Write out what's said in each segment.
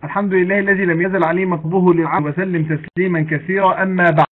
الحمد لله الذي لم يزل عليه مطبوه للعبد وسلم تسليما كثيرا أما بعد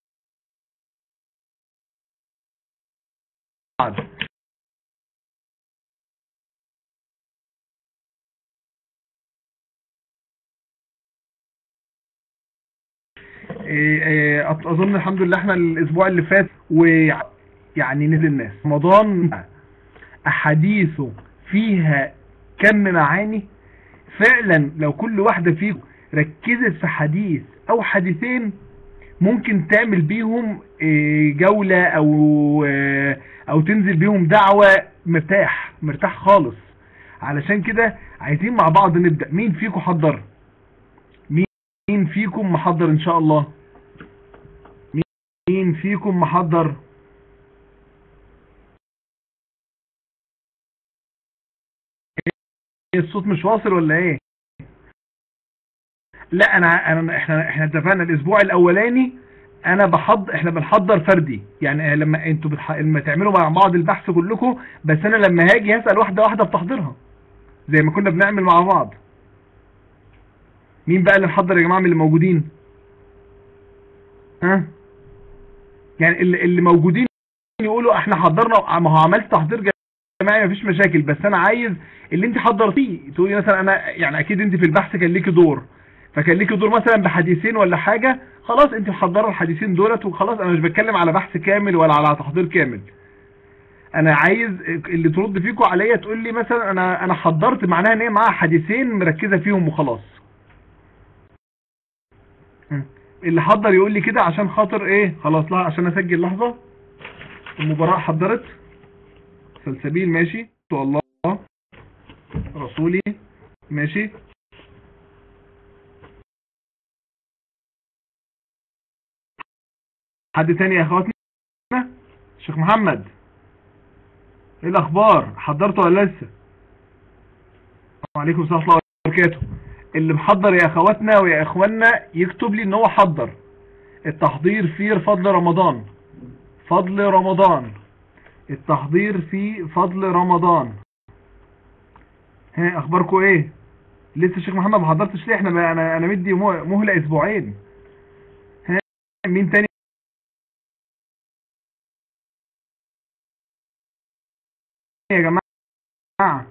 إيه، إيه، اظن الحمد لله احنا الاسبوع اللي فات ويعني نزل الناس رمضان احاديثه فيها كم معاني فعلا لو كل واحدة فيكم ركزت في حديث او حديثين ممكن تعمل بيهم إيه، جولة او او تنزل بيهم دعوة مرتاح مرتاح خالص علشان كده عايزين مع بعض نبدأ مين فيكم حضر مين فيكم محضر ان شاء الله مين فيكم محضر ايه الصوت مش واصل ولا ايه لا انا انا احنا احنا اتفقنا الاسبوع الاولاني انا بحضر احنا بنحضر فردي يعني لما انتوا بتح... لما تعملوا مع بعض البحث كلكم بس انا لما هاجي هسال واحده واحده بتحضيرها زي ما كنا بنعمل مع بعض مين بقى اللي محضر يا جماعه من اللي موجودين ها يعني اللي, اللي موجودين يقولوا احنا حضرنا ما هو عملت تحضير جماعي مفيش مشاكل بس انا عايز اللي انت حضرتيه تقولي مثلا انا يعني اكيد انت في البحث كان ليكي دور فكان ليكي دور مثلا بحديثين ولا حاجة خلاص انت محضره الحديثين دولت وخلاص انا مش بتكلم على بحث كامل ولا على تحضير كامل انا عايز اللي ترد فيكم عليا تقول لي مثلا انا انا حضرت معناها ان هي معاها حديثين مركزه فيهم وخلاص اللي حضر يقول لي كده عشان خاطر ايه خلاص لها عشان اسجل لحظة المباراة حضرت سلسبيل ماشي الله رسولي ماشي حد تاني يا اخواتنا شيخ محمد ايه الاخبار حضرته ولا لسه السلام عليكم ورحمه الله وبركاته اللي محضر يا اخواتنا ويا اخواننا يكتب لي ان هو حضر التحضير في فضل رمضان فضل رمضان التحضير في فضل رمضان ها اخباركم ايه لسه الشيخ محمد ما حضرتش ليه احنا انا انا مدي مهله اسبوعين ها مين تاني يا جماعه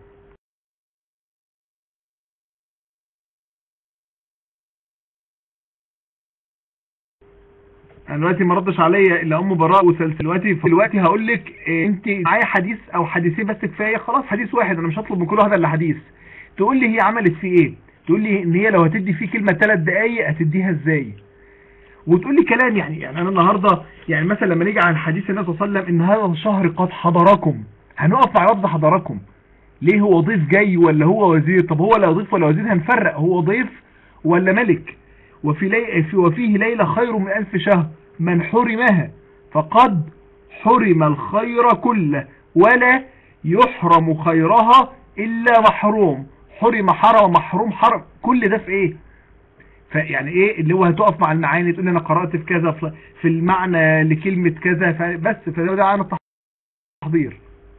انا دلوقتي ما ردش عليا الا ام براء وسلسل دلوقتي دلوقتي هقول لك إيه انت معايا حديث او حديثين بس كفايه خلاص حديث واحد انا مش هطلب من كل واحد الا حديث تقول لي هي عملت فيه ايه تقول لي ان هي لو هتدي فيه كلمه ثلاث دقائق هتديها ازاي وتقول لي كلام يعني يعني انا النهارده يعني مثلا لما نيجي عن حديث النبي صلى الله عليه وسلم ان هذا الشهر قد حضركم هنقف مع لفظ حضركم ليه هو ضيف جاي ولا هو وزير طب هو لا ضيف ولا وزير هنفرق هو ضيف ولا ملك وفي لي... وفيه ليلة خير من ألف شهر من حرمها فقد حرم الخير كله ولا يحرم خيرها إلا محروم حرم حرم محروم حرم كل ده في ايه فيعني ايه اللي هو هتقف مع المعاني تقول انا قرأت في كذا في المعنى لكلمة كذا فبس فده عن التحضير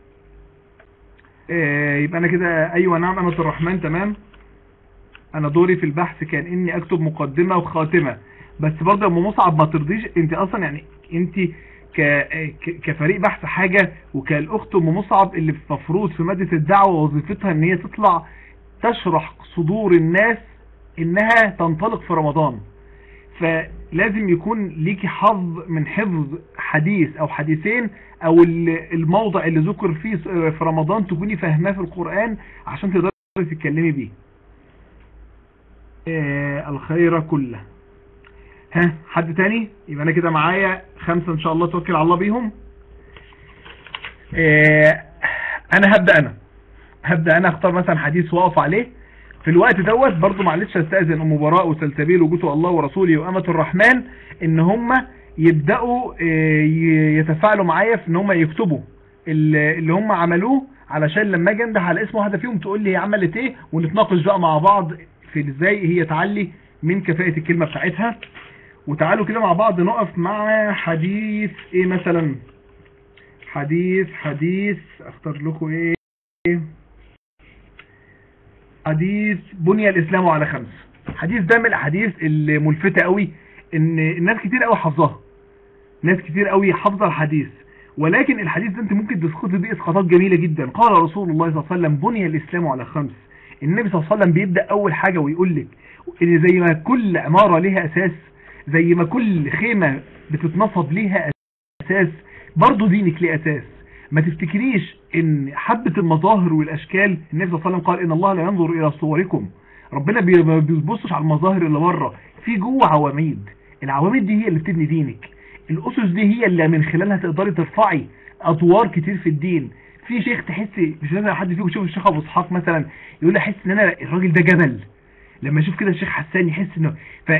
إيه يبقى انا كده ايوه نعم انا الرحمن تمام انا دوري في البحث كان اني اكتب مقدمة وخاتمة بس برضه ام مصعب ما ترضيش انت اصلا يعني انت كفريق بحث حاجة وكالاخت ام مصعب اللي مفروض في مادة الدعوة وظيفتها ان هي تطلع تشرح صدور الناس انها تنطلق في رمضان فلازم يكون ليكي حظ من حفظ حديث او حديثين او الموضع اللي ذكر فيه في رمضان تكوني فاهماه في القرآن عشان تقدري تتكلمي بيه آه الخير كله ها حد تاني يبقى انا كده معايا خمسة ان شاء الله توكل على الله بيهم آه انا هبدأ انا هبدأ انا اختار مثلا حديث واقف عليه في الوقت دوت برضو معلش استاذن ام براء وسلسبيل وجوته الله ورسوله وامة الرحمن ان هم يبدأوا يتفاعلوا معايا في ان هم يكتبوا اللي هم عملوه علشان لما اجي انده على اسم واحده فيهم تقول لي هي عملت ايه ونتناقش بقى مع بعض في ازاي هي تعلي من كفاءة الكلمة بتاعتها وتعالوا كده مع بعض نقف مع حديث ايه مثلا حديث حديث اختار لكم ايه حديث بني الاسلام على خمس الحديث ده من الاحاديث الملفتة قوي ان الناس كتير قوي حافظاها ناس كتير قوي حافظه الحديث ولكن الحديث ده انت ممكن تسقط بيه اسقاطات جميلة جدا قال رسول الله صلى الله عليه وسلم بني الاسلام على خمس النبي صلى الله عليه وسلم بيبدأ اول حاجة ويقول لك ان زي ما كل عمارة ليها اساس زي ما كل خيمة بتتنصب ليها اساس برضو دينك ليه اساس ما تفتكريش ان حبة المظاهر والاشكال النبي صلى الله عليه وسلم قال ان الله لا ينظر الى صوركم ربنا بي- ما بيبصش على المظاهر اللي بره في جوه عواميد العواميد دي هي اللي بتبني دينك الاسس دي هي اللي من خلالها تقدري ترفعي ادوار كتير في الدين في شيخ تحسي مش لازم حد فيكم يشوف الشيخ ابو اسحاق مثلا يقول لي احس ان انا الراجل ده جبل لما اشوف كده الشيخ حسان يحس انه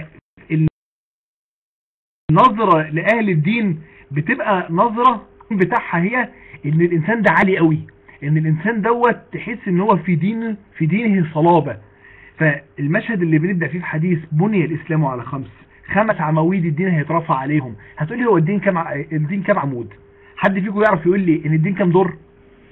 فالنظرة لاهل الدين بتبقى نظرة بتاعها هي ان الانسان ده عالي قوي ان الانسان دوت تحس ان هو في دينه في دينه صلابة فالمشهد اللي بنبدأ فيه في حديث بني الاسلام على خمس خمس عواميد الدين هيترفع عليهم هتقولي هو الدين كام ع- الدين كام عمود حد فيكم يعرف يقول لي ان الدين كام دور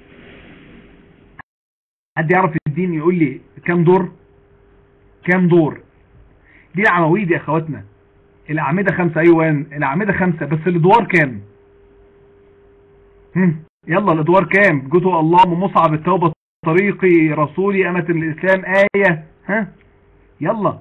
حد يعرف الدين يقول لي كام دور كام دور دي العواميد يا اخواتنا الاعمده خمسة ايوه الاعمده خمسة بس الادوار كام هم، يلا الادوار كام جزء الله مصعب التوبة طريقي رسولي امة الاسلام آية ها يلا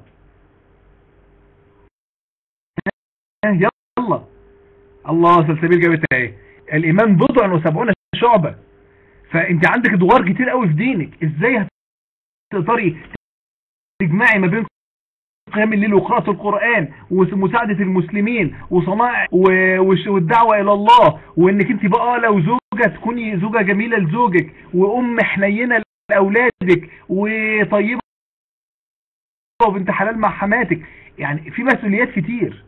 ها، يلا الله سلسبيل جابت ايه الايمان بضع وسبعون شعبة فانت عندك ادوار كتير قوي في دينك ازاي هتقدري تجمعي ما بين قيام الليل وقراءة القرآن ومساعدة المسلمين وصناع و- وش- والدعوة إلى الله وإنك أنت بقى لو زوجة تكوني زوجة جميلة لزوجك وأم حنينة لأولادك وطيبة وبنت حلال مع حماتك يعني في مسؤوليات كتير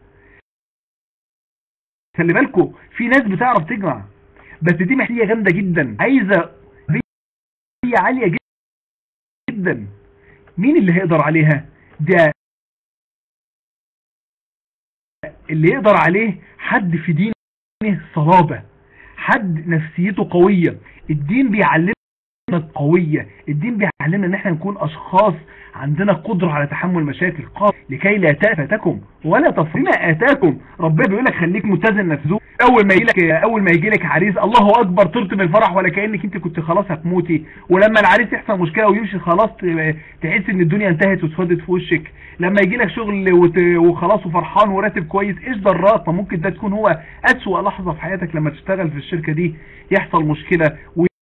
خلي بالكم في ناس بتعرف تجمع بس دي محتاجة جامدة جدا عايزة هي عالية جدا مين اللي هيقدر عليها ده اللي يقدر عليه حد في دينه صلابة حد نفسيته قوية الدين بيعلمنا قوية الدين بيعلمنا ان احنا نكون اشخاص عندنا قدرة على تحمل مشاكل قادر لكي لا تأفتكم ولا تصريما اتاكم ربنا بيقول لك خليك متزن نفسه اول ما يجيلك اول ما يجيلك عريس الله اكبر طرت من الفرح ولا كانك انت كنت خلاص هتموتي ولما العريس يحصل مشكله ويمشي خلاص ت- تحس ان الدنيا انتهت واسودت في وشك لما يجي لك شغل وت- وخلاص وفرحان وراتب كويس ايش ضرات ما ممكن ده تكون هو اسوأ لحظه في حياتك لما تشتغل في الشركه دي يحصل مشكله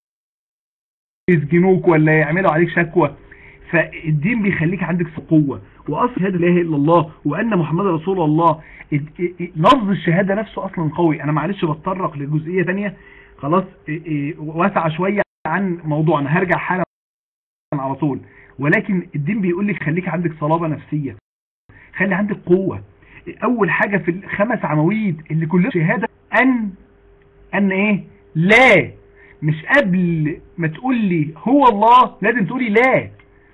ويسجنوك ولا يعملوا عليك شكوى فالدين بيخليك عندك قوة واصل شهادة لا اله الا الله وان محمد رسول الله اد- ا- ا- لفظ الشهادة نفسه اصلا قوي انا معلش بتطرق لجزئية تانية خلاص ا- ا- واسعة شوية عن موضوعنا هرجع حالا على طول ولكن الدين بيقول لك خليك عندك صلابة نفسية خلي عندك قوة اول حاجة في الخمس عواميد اللي كلها شهادة ان ان ايه لا مش قبل ما تقول لي هو الله لازم تقولي لا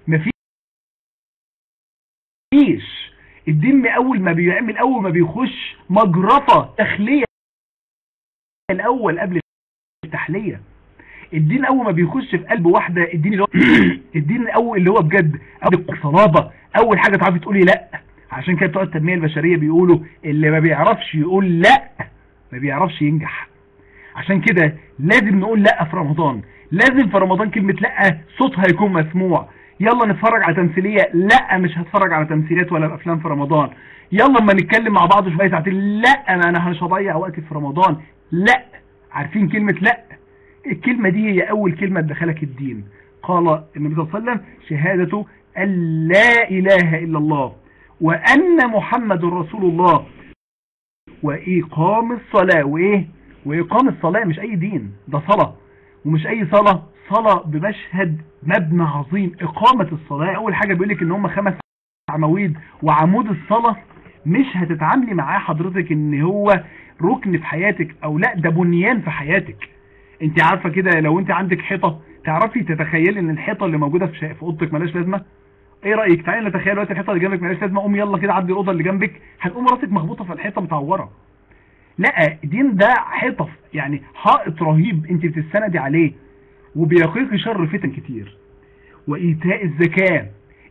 مفيش الدين من اول ما بيعمل اول ما بيخش مجرفة تخلية الاول قبل التحلية الدين اول ما بيخش في قلب واحدة الدين اللي هو الدين الاول اللي هو بجد اول صلابة اول حاجة تعرفي تقولي لا عشان كده بتوع التنمية البشرية بيقولوا اللي ما بيعرفش يقول لا ما بيعرفش ينجح عشان كده لازم نقول لا في رمضان لازم في رمضان كلمة لا صوتها يكون مسموع يلا نتفرج على تمثيلية لا مش هتفرج على تمثيليات ولا افلام في رمضان يلا اما نتكلم مع بعض شوية ساعتين لا انا انا مش هضيع وقتي في رمضان لا عارفين كلمة لا الكلمة دي هي اول كلمة تدخلك الدين قال النبي صلى الله عليه وسلم شهادة ان لا اله الا الله وان محمد رسول الله واقام الصلاة وايه واقام الصلاة مش اي دين ده صلاة ومش اي صلاة صلاة بمشهد مبنى عظيم اقامة الصلاة اول حاجة بيقولك ان هم خمس عواميد وعمود الصلاة مش هتتعاملي معاه حضرتك ان هو ركن في حياتك او لا ده بنيان في حياتك انت عارفة كده لو انت عندك حيطة تعرفي تتخيلي ان الحيطة اللي موجودة في شا- في اوضتك ملاش لازمة ايه رأيك تعالي نتخيل دلوقتي الحيطة اللي جنبك ملاش لازمة قوم يلا كده عدي الاوضة اللي جنبك هتقوم راسك مخبوطة في الحيطة متعورة لا دين ده حيطة يعني حائط رهيب انت بتستندي عليه وبيقيك شر فتن كتير وإيتاء الزكاة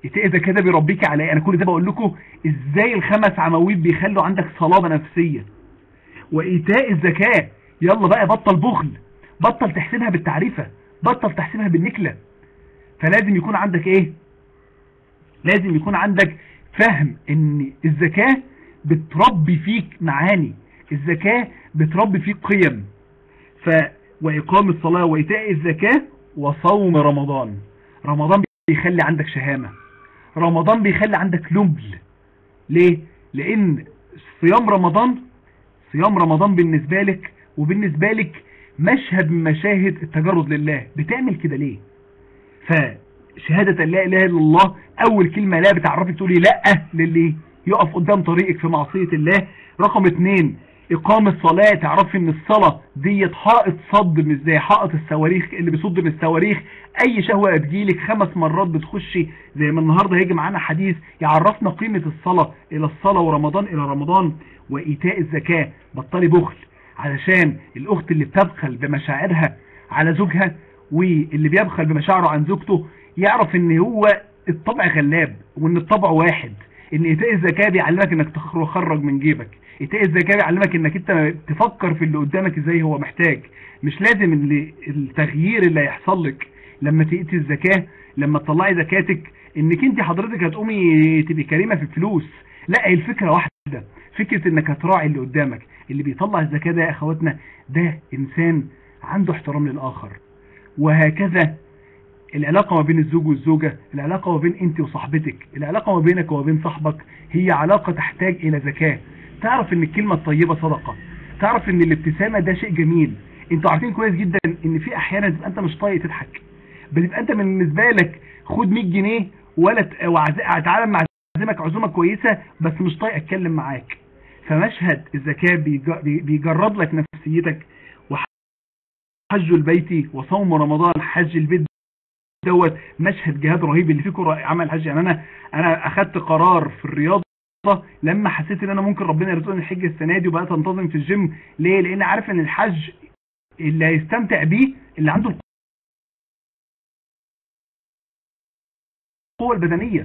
ايتاء الزكاة ده بيربيك على ايه انا كل ده بقول لكم ازاي الخمس عواميد بيخلوا عندك صلابة نفسية وايتاء الزكاة يلا بقى بطل بخل بطل تحسبها بالتعريفة بطل تحسبها بالنكلة فلازم يكون عندك ايه لازم يكون عندك فهم ان الزكاة بتربي فيك معاني الزكاة بتربي فيك قيم ف وإقام الصلاة وإيتاء الزكاة وصوم رمضان رمضان بيخلي عندك شهامة رمضان بيخلي عندك لبل ليه؟ لأن صيام رمضان صيام رمضان بالنسبة لك وبالنسبة لك مشهد من مشاهد التجرد لله بتعمل كده ليه؟ فشهادة لا إله إلا الله أول كلمة لا بتعرفك تقولي لا للي يقف قدام طريقك في معصية الله رقم اتنين إقام الصلاة تعرفي ان الصلاة ديت حائط صد مش زي حائط الصواريخ اللي بيصد من الصواريخ اي شهوة تجيلك خمس مرات بتخشي زي ما النهاردة هيجي معانا حديث يعرفنا قيمة الصلاة الى الصلاة ورمضان الى رمضان وايتاء الزكاة بطلي بخل علشان الاخت اللي بتبخل بمشاعرها على زوجها واللي بيبخل بمشاعره عن زوجته يعرف ان هو الطبع غلاب وان الطبع واحد ان ايتاء الزكاة بيعلمك انك تخرج من جيبك ايتاء الزكاة بيعلمك انك انت تفكر في اللي قدامك ازاي هو محتاج مش لازم اللي التغيير اللي هيحصل لك لما تأتي الزكاة لما تطلعي زكاتك انك انت حضرتك هتقومي تبقي كريمة في الفلوس لا هي الفكرة واحدة فكرة انك هتراعي اللي قدامك اللي بيطلع الزكاة ده يا اخواتنا ده انسان عنده احترام للاخر وهكذا العلاقة ما بين الزوج والزوجة العلاقة ما بين انت وصاحبتك العلاقة ما بينك وما بين صاحبك هي علاقة تحتاج الى زكاة تعرف ان الكلمة الطيبة صدقة تعرف ان الابتسامة ده شيء جميل انتوا عارفين كويس جدا ان في احيانا تبقى انت مش طايق تضحك بتبقى انت بالنسبة لك خد 100 جنيه ولا تعالى مع عزمك عزومة كويسة بس مش طايق اتكلم معاك فمشهد الزكاة بيجرد لك نفسيتك وحج البيت وصوم رمضان حج البيت دوت مشهد جهاد رهيب اللي فيكم عمل حج يعني انا انا اخدت قرار في الرياضه لما حسيت ان انا ممكن ربنا يرزقني الحج السنه دي وبقيت انتظم في الجيم ليه لان عارف ان الحج اللي هيستمتع بيه اللي عنده القوه البدنيه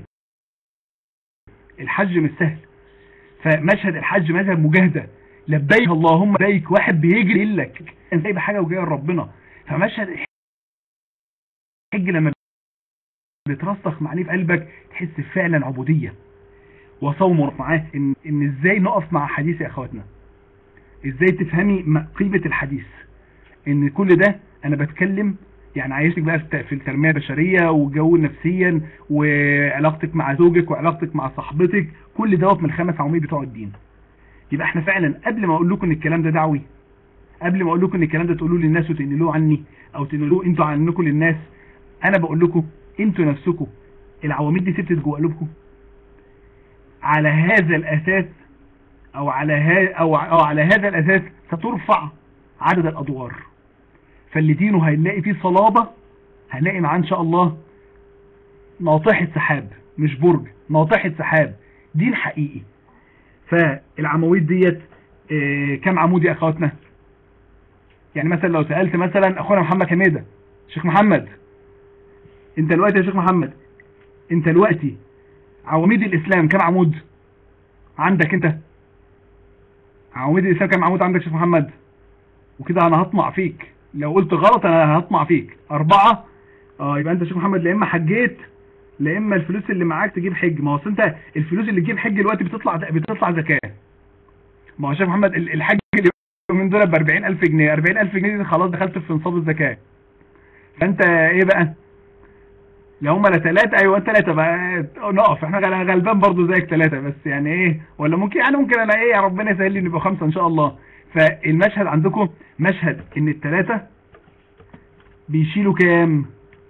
الحج مش سهل فمشهد الحج مشهد مجاهده لبيك اللهم لبيك واحد بيجري لك انت سايب حاجه وجاي لربنا فمشهد الحج لما بيترسخ معنيه في قلبك تحس فعلا عبوديه وصوم معاه ان, إن ازاي نقف مع حديث يا اخواتنا ازاي تفهمي قيمة الحديث ان كل ده انا بتكلم يعني عايشك بقى في التنمية البشرية وجو نفسيا وعلاقتك مع زوجك وعلاقتك مع صاحبتك كل دوت من الخمس عواميد بتوع الدين يبقى احنا فعلا قبل ما اقول لكم ان الكلام ده دعوي قبل ما اقول لكم ان الكلام ده تقولوا للناس وتنقلوه عني او تنقلوه انتوا عنكم للناس انا بقول لكم انتوا نفسكم العواميد دي ثبتت جوه قلوبكم على هذا الأساس أو على, ها أو, أو على هذا الأساس سترفع عدد الأدوار فاللي دينه هنلاقي فيه صلابة هنلاقي معاه إن شاء الله ناطحة سحاب مش برج ناطحة سحاب دين حقيقي فالعمويد ديت اه كم عمود يا أخواتنا يعني مثلا لو سألت مثلا أخونا محمد حميدة شيخ محمد انت الوقت يا شيخ محمد انت الوقت عواميد الإسلام كم عمود عندك انت عواميد الإسلام كم عمود عندك شيخ محمد وكده انا هطمع فيك لو قلت غلط انا هطمع فيك اربعة اه يبقى انت شيخ محمد لا اما حجيت لا اما الفلوس اللي معاك تجيب حج ما هو انت الفلوس اللي تجيب حج دلوقتي بتطلع بتطلع زكاة ما هو شيخ محمد الحج من دول ب 40000 جنيه 40000 جنيه دي خلاص دخلت في نصاب الزكاة فانت ايه بقى لو هم لا ثلاثة ايوه ثلاثة بقى نقف احنا غلبان برضو زيك ثلاثة بس يعني ايه ولا ممكن يعني ممكن انا ايه يا ربنا يسهل لي نبقى خمسة ان شاء الله فالمشهد عندكم مشهد ان الثلاثة بيشيلوا كام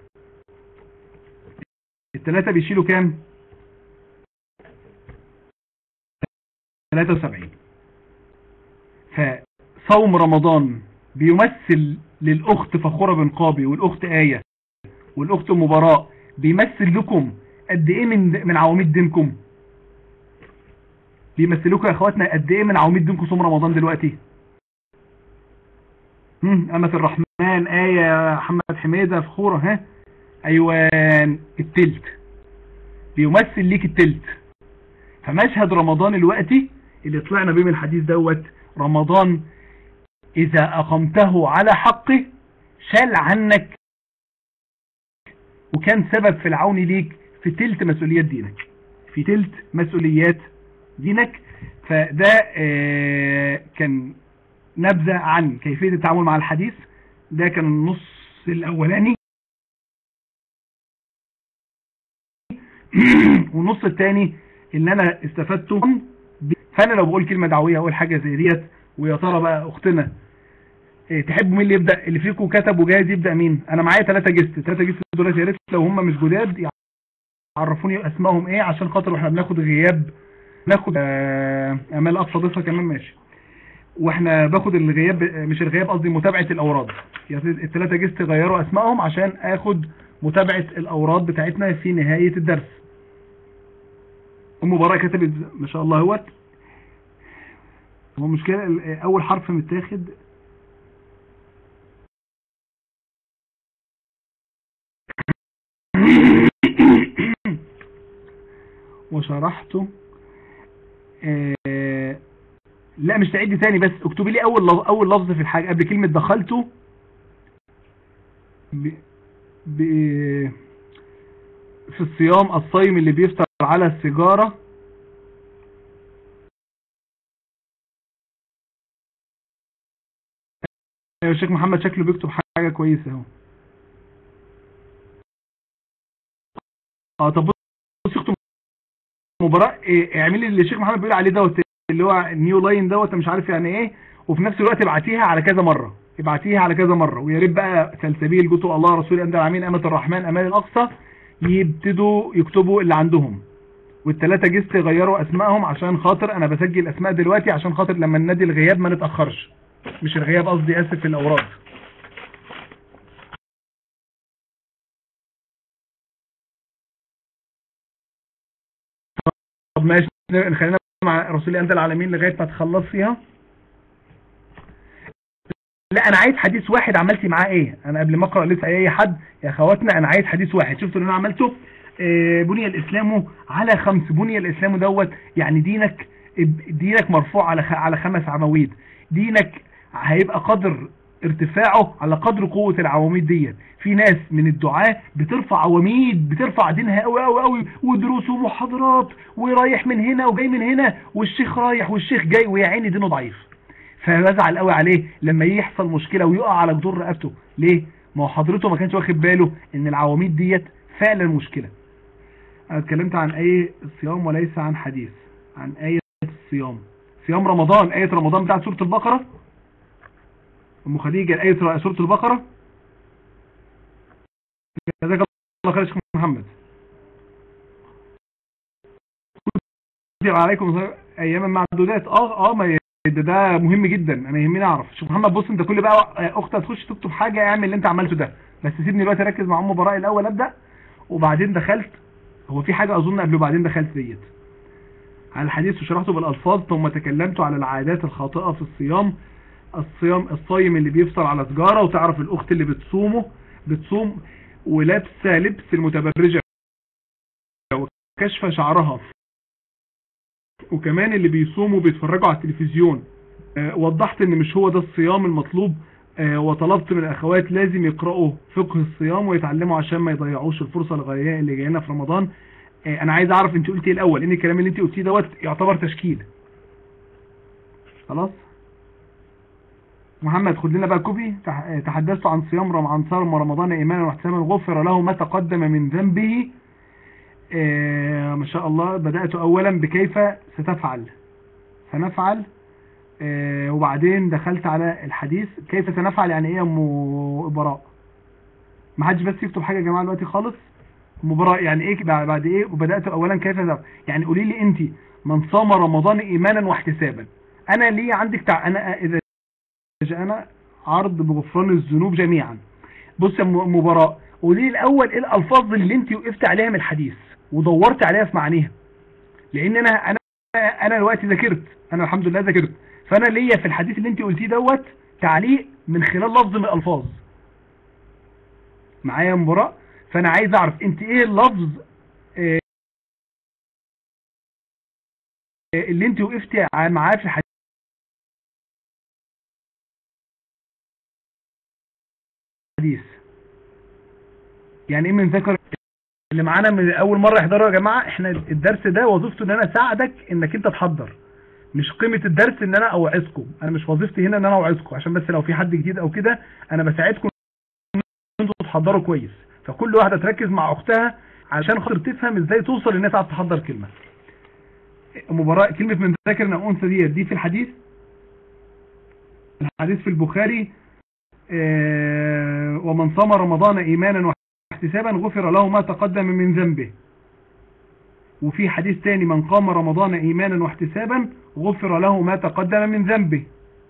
الثلاثة بيشيلوا كام 73 فصوم رمضان بيمثل للأخت فخورة بن قابي والأخت آية والأخت مباراء بيمثل لكم قد ايه من من عواميد دينكم بيمثلوكم يا اخواتنا قد ايه من عواميد دينكم صوم رمضان دلوقتي هم امة الرحمن آية محمد حميدة فخورة ها ايوان التلت بيمثل ليك التلت فمشهد رمضان الوقتي اللي طلعنا بيه من الحديث دوت رمضان اذا اقمته على حقه شال عنك وكان سبب في العون ليك في تلت مسؤوليات دينك في تلت مسؤوليات دينك فده آه، كان نبذة عن كيفية التعامل مع الحديث ده كان النص الاولاني والنص الثاني اللي انا استفدته فانا لو بقول كلمة دعوية اقول حاجة زي ديت ويا ترى بقى اختنا إيه تحبوا مين اللي يبدا اللي فيكم كتب وجاهز يبدا مين انا معايا ثلاثة جست ثلاثة جست دول يا ريت لو هم مش جداد يعرفوني اسمائهم ايه عشان خاطر واحنا بناخد غياب ناخد آه، امال اقصى ضيفه كمان ماشي واحنا باخد الغياب مش الغياب قصدي متابعه الاوراد يعني الثلاثه جست غيروا اسمائهم عشان اخد متابعه الاوراد بتاعتنا في نهايه الدرس المباراه كتبت ما شاء الله اهوت هو مشكله اول حرف متاخد وشرحته آه لا مش تعيد تاني بس اكتبي لي اول لفظ اول لفظ في الحاجه قبل كلمه دخلته ب... ب... في الصيام الصايم اللي بيفطر على السيجاره ايوه الشيخ محمد شكله بيكتب حاجه كويسه اهو اه طب بص اكتب مباراه إيه اعملي اللي الشيخ محمد بيقول عليه دوت اللي هو النيو لاين دوت مش عارف يعني ايه وفي نفس الوقت ابعتيها على كذا مره ابعتيها على كذا مره ويا ريت بقى سلسبيل جوتو الله رسول انت العمين امه الرحمن امان الاقصى يبتدوا يكتبوا اللي عندهم والثلاثه جست يغيروا اسمائهم عشان خاطر انا بسجل اسماء دلوقتي عشان خاطر لما ننادي الغياب ما نتاخرش مش الغياب قصدي اسف في الاوراد طب ماشي خلينا مع رسول انت العالمين لغايه ما تخلص فيها لا انا عايز حديث واحد عملتي معاه ايه انا قبل ما اقرا لسه اي حد يا اخواتنا انا عايز حديث واحد شفتوا اللي انا عملته آه، بني الاسلام على خمس بني الاسلام دوت يعني دينك دينك مرفوع على على خمس عواميد دينك هيبقى قدر ارتفاعه على قدر قوة العواميد ديت في ناس من الدعاة بترفع عواميد بترفع دينها قوي قوي قوي ودروس ومحاضرات ورايح من هنا وجاي من هنا والشيخ رايح والشيخ جاي ويا عيني دينه ضعيف فبزعل قوي عليه لما يحصل مشكلة ويقع على جدور رقبته ليه ما هو حضرته ما كانش واخد باله ان العواميد ديت فعلا مشكلة انا اتكلمت عن ايه الصيام وليس عن حديث عن ايه الصيام صيام رمضان ايه رمضان بتاعت سورة البقرة ام خديجه ايه سوره البقره جزاك الله خير شيخ محمد عليكم ايام معدودات اه اه ما ده, ده مهم جدا انا يهمني اعرف شيخ محمد بص انت كل بقى اختك تخش تكتب حاجه اعمل اللي انت عملته ده بس سيبني دلوقتي اركز مع ام براء الاول ابدا وبعدين دخلت هو في حاجه اظن قبل وبعدين دخلت ديت على الحديث وشرحته بالالفاظ ثم تكلمت على العادات الخاطئه في الصيام الصيام الصايم اللي بيفطر على سجارة وتعرف الاخت اللي بتصومه بتصوم ولابسه لبس المتبرجة وكشف شعرها وكمان اللي بيصوموا بيتفرجوا على التلفزيون أه وضحت ان مش هو ده الصيام المطلوب أه وطلبت من الاخوات لازم يقرأوا فقه الصيام ويتعلموا عشان ما يضيعوش الفرصة الغاية اللي جاينا في رمضان أه انا عايز اعرف انت قلتي ايه الاول ان الكلام اللي انت قلتيه دوت يعتبر تشكيل خلاص محمد خد لنا بقى كوبي تحدثت عن صيام عن صيام رمضان ايمانا واحتسابا غفر له ما تقدم من ذنبه آه ما شاء الله بدأت اولا بكيف ستفعل سنفعل آه وبعدين دخلت على الحديث كيف سنفعل يعني ايه يا ام براء ما حدش بس يكتب حاجه يا جماعه دلوقتي خالص مبراء يعني ايه بعد ايه وبدأت اولا كيف سنفعل يعني قولي لي انت من صام رمضان ايمانا واحتسابا انا ليه عندك تع... انا اذا انا عرض بغفران الذنوب جميعا بص يا مباراة قولي الاول ايه الالفاظ اللي انت وقفت عليها من الحديث ودورت عليها في معانيها لان انا انا انا دلوقتي ذاكرت انا الحمد لله ذاكرت فانا ليا في الحديث اللي انت قلتيه دوت تعليق من خلال لفظ من الالفاظ معايا يا مباراة فانا عايز اعرف انت ايه اللفظ اللي انت وقفتي معاه في الحديث يعني ايه من ذكر اللي معانا من اول مره يحضروا يا جماعه احنا الدرس ده وظيفته ان انا اساعدك انك انت تحضر مش قيمه الدرس ان انا اوعظكم انا مش وظيفتي هنا ان انا اوعظكم عشان بس لو في حد جديد او كده انا بساعدكم ان انتوا تحضروا كويس فكل واحده تركز مع اختها عشان خاطر تفهم ازاي توصل للناس تعرف تحضر كلمه مباراه كلمه من ذكر او انثى دي دي في الحديث الحديث في البخاري آه، ومن صام رمضان ايمانا واحتسابا غفر له ما تقدم من ذنبه وفي حديث تاني من قام رمضان ايمانا واحتسابا غفر له ما تقدم من ذنبه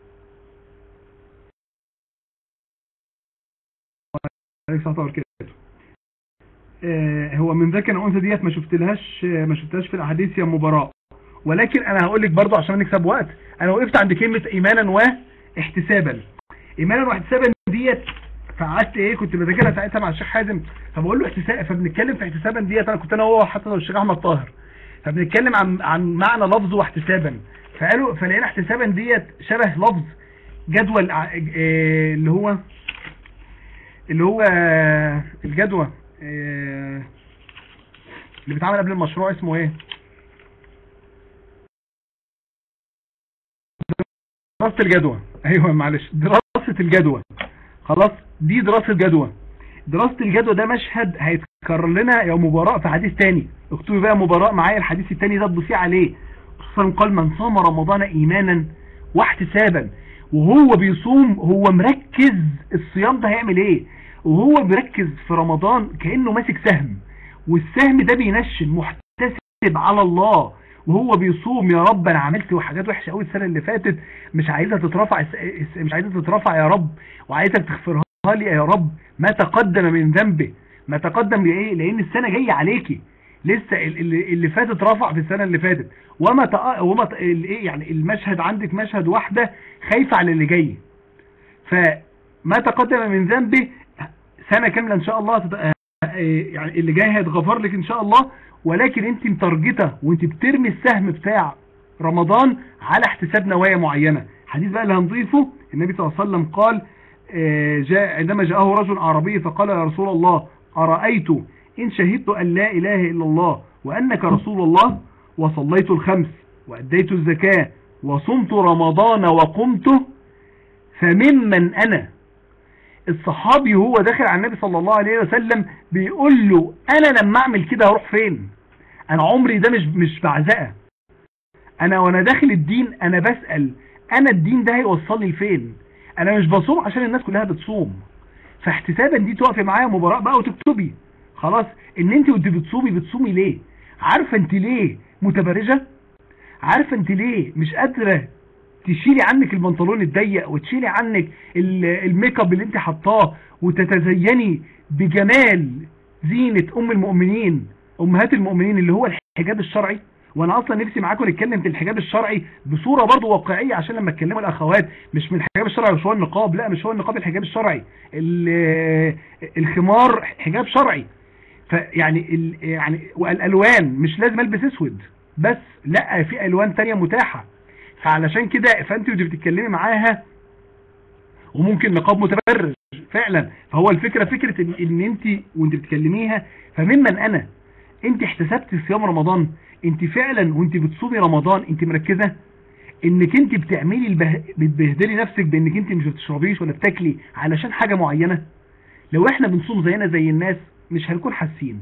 آه، هو من ذاك انا انثى ديت ما شفتلهاش ما شفتهاش في الاحاديث يا مباراه ولكن انا هقول لك برضه عشان نكسب وقت انا وقفت عند كلمه ايمانا واحتسابا ايمانا واحتسابا ديت فقعدت ايه كنت بذاكرها ساعتها مع الشيخ حازم فبقول له احتساب فبنتكلم في احتسابا ديت انا كنت انا وهو حتى الشيخ احمد طاهر فبنتكلم عن عن معنى لفظ واحتسابا فقالوا فلقينا احتسابا ديت شبه لفظ جدول ع- آه، اللي هو اللي هو آه، الجدول آه، اللي بيتعمل قبل المشروع اسمه ايه دراسة الجدوى ايوه معلش دراسة الجدوى خلاص دي دراسة جدوى دراسة الجدوى ده مشهد هيتكرر لنا يا مباراة في حديث تاني اكتبي بقى مباراة معايا الحديث التاني ده تبصي عليه خصوصا قال من صام رمضان ايمانا واحتسابا وهو بيصوم هو مركز الصيام ده هيعمل ايه وهو بيركز في رمضان كأنه ماسك سهم والسهم ده بينشن محتسب على الله وهو بيصوم يا رب انا عملت حاجات وحشه قوي السنه اللي فاتت مش عايزها تترفع مش عايزها تترفع يا رب وعايزك تغفرها لي يا رب ما تقدم من ذنبه ما تقدم لايه لان السنه جايه عليكي لسه اللي, اللي فات اترفع في السنه اللي فاتت وما تق... وما ت... ايه يعني المشهد عندك مشهد واحده خايفه على اللي جاي فما تقدم من ذنبه سنه كامله ان شاء الله تت... يعني اللي جاي هيتغفر لك ان شاء الله ولكن انت مترجته وانت بترمي السهم بتاع رمضان على احتساب نوايا معينة حديث بقى اللي هنضيفه النبي صلى الله عليه وسلم قال جاء عندما جاءه رجل عربي فقال يا رسول الله أرأيت إن شهدت أن لا إله إلا الله وأنك رسول الله وصليت الخمس وأديت الزكاة وصمت رمضان وقمته فممن أنا الصحابي هو داخل على النبي صلى الله عليه وسلم بيقول له انا لما اعمل كده هروح فين انا عمري ده مش مش بعزقه انا وانا داخل الدين انا بسأل انا الدين ده هيوصلني لفين انا مش بصوم عشان الناس كلها بتصوم فاحتسابا دي تقفي معايا مباراة بقى وتكتبي خلاص ان انت وانت بتصومي بتصومي ليه عارفه انت ليه متبرجه عارفه انت ليه مش قادره تشيلي عنك البنطلون الضيق وتشيلي عنك الميك اب اللي انت حطاه وتتزيني بجمال زينة ام المؤمنين امهات المؤمنين اللي هو الحجاب الشرعي وانا اصلا نفسي معاكم نتكلم في الحجاب الشرعي بصورة برضو واقعية عشان لما اتكلموا الاخوات مش من الحجاب الشرعي مش هو النقاب لا مش هو النقاب الحجاب الشرعي الخمار حجاب شرعي فيعني يعني والالوان مش لازم البس اسود بس لا في الوان تانية متاحة فعلشان كده فانت وانت بتتكلمي معاها وممكن نقاب متبرج فعلا فهو الفكرة فكرة ان, إن انت وانت بتكلميها فممن انا انت احتسبت صيام رمضان انت فعلا وانت بتصومي رمضان انت مركزة انك انت بتعملي البه... بتبهدلي نفسك بانك انت مش بتشربيش ولا بتاكلي علشان حاجة معينة لو احنا بنصوم زينا زي الناس مش هنكون حاسين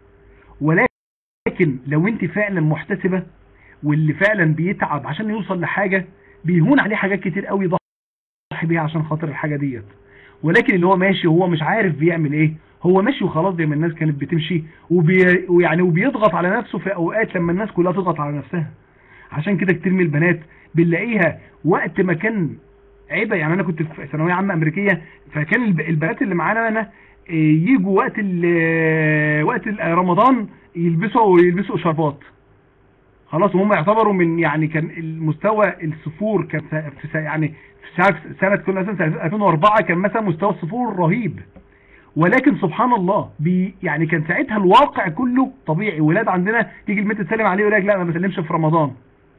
ولكن لو انت فعلا محتسبة واللي فعلا بيتعب عشان يوصل لحاجة بيهون عليه حاجات كتير قوي ضحي بيها عشان خاطر الحاجة ديت ولكن اللي هو ماشي وهو مش عارف بيعمل ايه هو ماشي وخلاص زي ما الناس كانت بتمشي وبي ويعني وبيضغط على نفسه في اوقات لما الناس كلها تضغط على نفسها عشان كده كتير من البنات بنلاقيها وقت ما كان عيبة يعني انا كنت في ثانويه عامه امريكيه فكان البنات اللي معانا انا يجوا وقت وقت رمضان يلبسوا يلبسوا شربات خلاص وهم يعتبروا من يعني كان المستوى الصفور كان في يعني في سنة كنا مثلا 2004 كان مثلا مستوى الصفور رهيب ولكن سبحان الله بي يعني كان ساعتها الواقع كله طبيعي ولاد عندنا تيجي البنت تسلم عليه يقول لك لا ما بسلمش في رمضان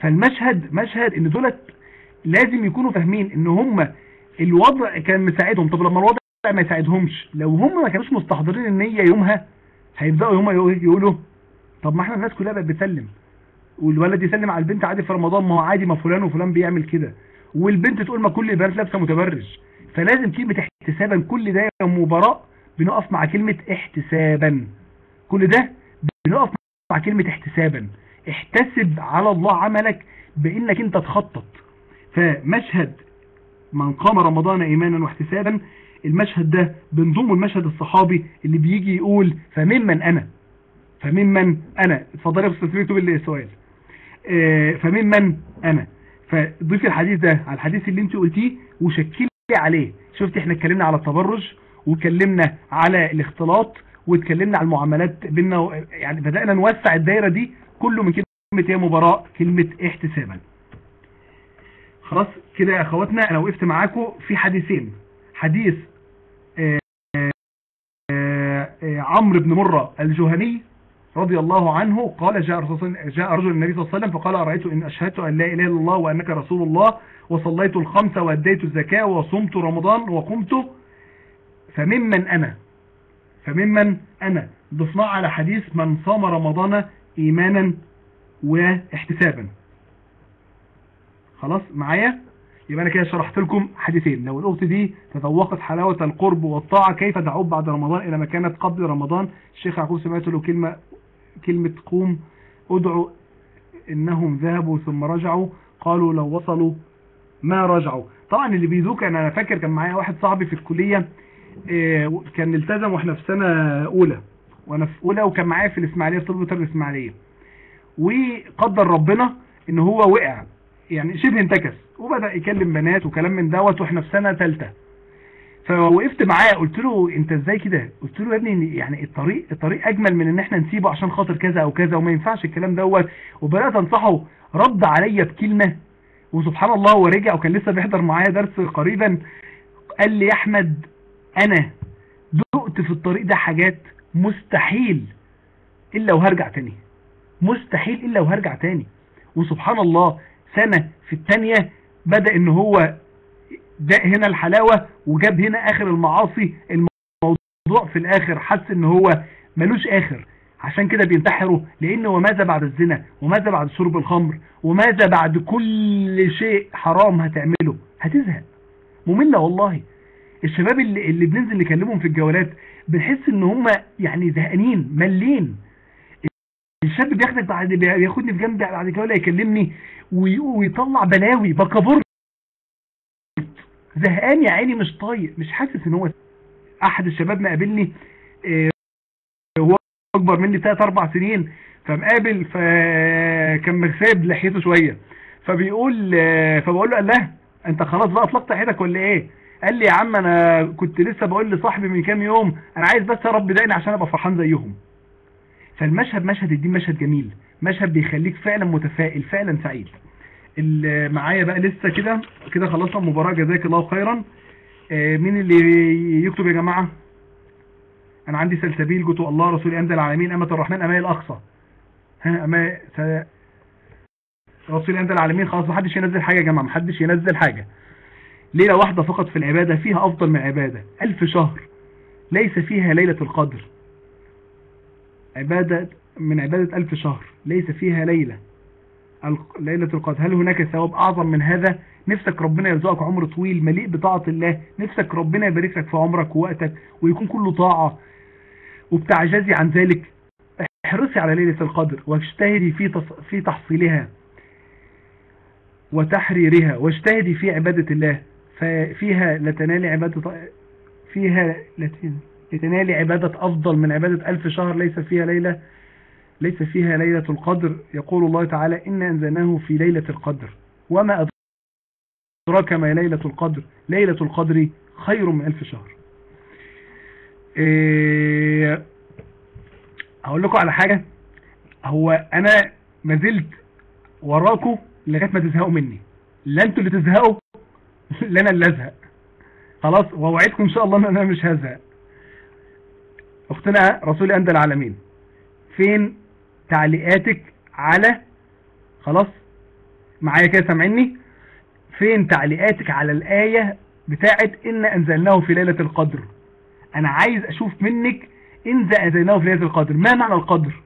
فالمشهد مشهد ان دولت لازم يكونوا فاهمين ان هم الوضع كان مساعدهم طب لما الوضع ما يساعدهمش لو هم ما كانوش مستحضرين النية يومها هيبدأوا هم يقولوا طب ما احنا الناس كلها بقت بتسلم والولد يسلم على البنت عادي في رمضان ما هو عادي ما فلان وفلان بيعمل كده والبنت تقول ما كل البنات لابسه متبرج فلازم كلمة احتسابا كل ده يا مباراة بنقف مع كلمة احتسابا كل ده بنقف مع كلمة احتسابا احتسب على الله عملك بانك انت تخطط فمشهد من قام رمضان ايمانا واحتسابا المشهد ده بنضم المشهد الصحابي اللي بيجي يقول فممن انا فممن انا اتفضلي يا استاذ اكتب لي السؤال اه فممن انا فضيف الحديث ده على الحديث اللي انت قلتيه وشكلي عليه شفت احنا اتكلمنا على التبرج واتكلمنا على الاختلاط واتكلمنا على المعاملات بينا يعني بدأنا نوسع الدايرة دي كله من كلمة يا مباراة كلمة احتسابا خلاص كده يا اخواتنا انا وقفت معاكم في حديثين حديث آآ آآ عمرو بن مرة الجهني رضي الله عنه قال جاء رسول جاء رجل النبي صلى الله عليه وسلم فقال أرأيت إن أشهدت أن لا إله إلا الله وأنك رسول الله وصليت الخمسة وأديت الزكاة وصمت رمضان وقمت فممن أنا فممن أنا ضفناه على حديث من صام رمضان إيمانا واحتسابا خلاص معايا يبقى أنا كده شرحت لكم حديثين لو الأخت دي تذوقت حلاوة القرب والطاعة كيف تعود بعد رمضان إلى ما كانت قبل رمضان الشيخ يعقوب سمعت له كلمة كلمة قوم ادعوا إنهم ذهبوا ثم رجعوا قالوا لو وصلوا ما رجعوا طبعا اللي بيذوق أنا فاكر كان معايا واحد صاحبي في الكلية كان التزم واحنا في سنة أولى وانا في أولى وكان معايا في الإسماعيلية في طلبة الإسماعيلية وقدر ربنا ان هو وقع يعني شبه انتكس وبدأ يكلم بنات وكلام من دوت واحنا في سنة ثالثه فوقفت معاه قلت له انت ازاي كده قلت له يا ابني يعني الطريق الطريق اجمل من ان احنا نسيبه عشان خاطر كذا او كذا وما ينفعش الكلام دوت وبدات انصحه رد عليا بكلمه وسبحان الله هو رجع وكان لسه بيحضر معايا درس قريبا قال لي يا احمد انا دقت في الطريق ده حاجات مستحيل الا وهرجع تاني مستحيل الا وهرجع تاني وسبحان الله سنة في التانية بدأ ان هو ده هنا الحلاوة وجاب هنا اخر المعاصي الموضوع في الاخر حس ان هو ملوش اخر عشان كده بينتحروا لان وماذا بعد الزنا وماذا بعد شرب الخمر وماذا بعد كل شيء حرام هتعمله هتزهق مملة والله الشباب اللي, اللي بننزل نكلمهم في الجولات بنحس ان هم يعني زهقانين ملين الشاب بياخدك بعد بياخدني في جنب بعد جوله يكلمني ويطلع بلاوي بكابور زهقان يا عيني مش طايق مش حاسس ان هو احد الشباب مقابلني هو اكبر مني 3 4 سنين فمقابل فكان مغساب لحيته شويه فبيقول فبقول له قال له انت خلاص بقى اطلقت حياتك ولا ايه قال لي يا عم انا كنت لسه بقول لصاحبي من كام يوم انا عايز بس يا رب دقني عشان ابقى فرحان زيهم فالمشهد مشهد الدين مشهد جميل مشهد بيخليك فعلا متفائل فعلا سعيد اللي معايا بقى لسه كده كده خلصنا المباراة جزاك الله خيرا آه مين اللي يكتب يا جماعة انا عندي سلسبيل جوتو الله رسول امد العالمين امة الرحمن امان الاقصى ها اما س... رسول امد العالمين خلاص محدش ينزل حاجة يا جماعة محدش ينزل حاجة ليلة واحدة فقط في العبادة فيها افضل من عبادة الف شهر ليس فيها ليلة القدر عبادة من عبادة ألف شهر ليس فيها ليلة ليلة القدر هل هناك ثواب أعظم من هذا نفسك ربنا يرزقك عمر طويل مليء بطاعة الله نفسك ربنا يبارك لك في عمرك ووقتك ويكون كله طاعة وبتعجزي عن ذلك احرصي على ليلة القدر واجتهدي في تص... في تحصيلها وتحريرها واجتهدي في عبادة الله ففيها لتنالي عبادة فيها لتنالي لتنالي عبادة أفضل من عبادة ألف شهر ليس فيها ليلة ليس فيها ليلة القدر يقول الله تعالى إن أنزلناه في ليلة القدر وما أدراك ما ليلة القدر ليلة القدر خير من ألف شهر إيه هقول لكم على حاجة هو أنا ما زلت وراكم لغاية ما تزهقوا مني لا انتوا اللي تزهقوا لا انا اللي ازهق خلاص ووعدكم ان شاء الله ان انا مش هزهق اختنا رسول أندى العالمين فين تعليقاتك على خلاص معايا كده سامعني فين تعليقاتك على الآية بتاعت إن أنزلناه في ليلة القدر أنا عايز أشوف منك إن أنزلناه في ليلة القدر ما معنى القدر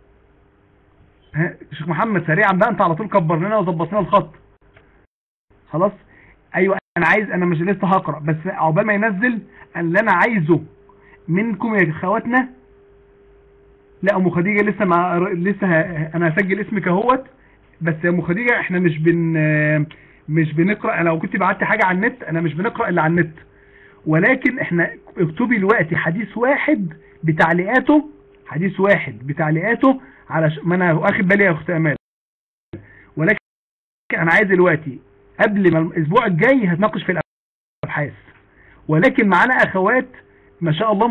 ها شيخ محمد سريعا بقى أنت على طول كبر لنا وظبط لنا الخط خلاص أيوة أنا عايز أنا مش لسه هقرأ بس عقبال ما ينزل اللي أنا عايزه منكم يا اخواتنا لا ام خديجه لسه مع لسه ه... انا هسجل اسمك اهوت بس يا ام خديجه احنا مش بن مش بنقرا لو كنت بعت حاجه على النت انا مش بنقرا الا على النت ولكن احنا اكتبي دلوقتي حديث واحد بتعليقاته حديث واحد بتعليقاته على ش... ما انا واخد بالي يا اخت امال ولكن انا عايز دلوقتي قبل ما الاسبوع الجاي هتناقش في الابحاث ولكن معانا اخوات ما شاء الله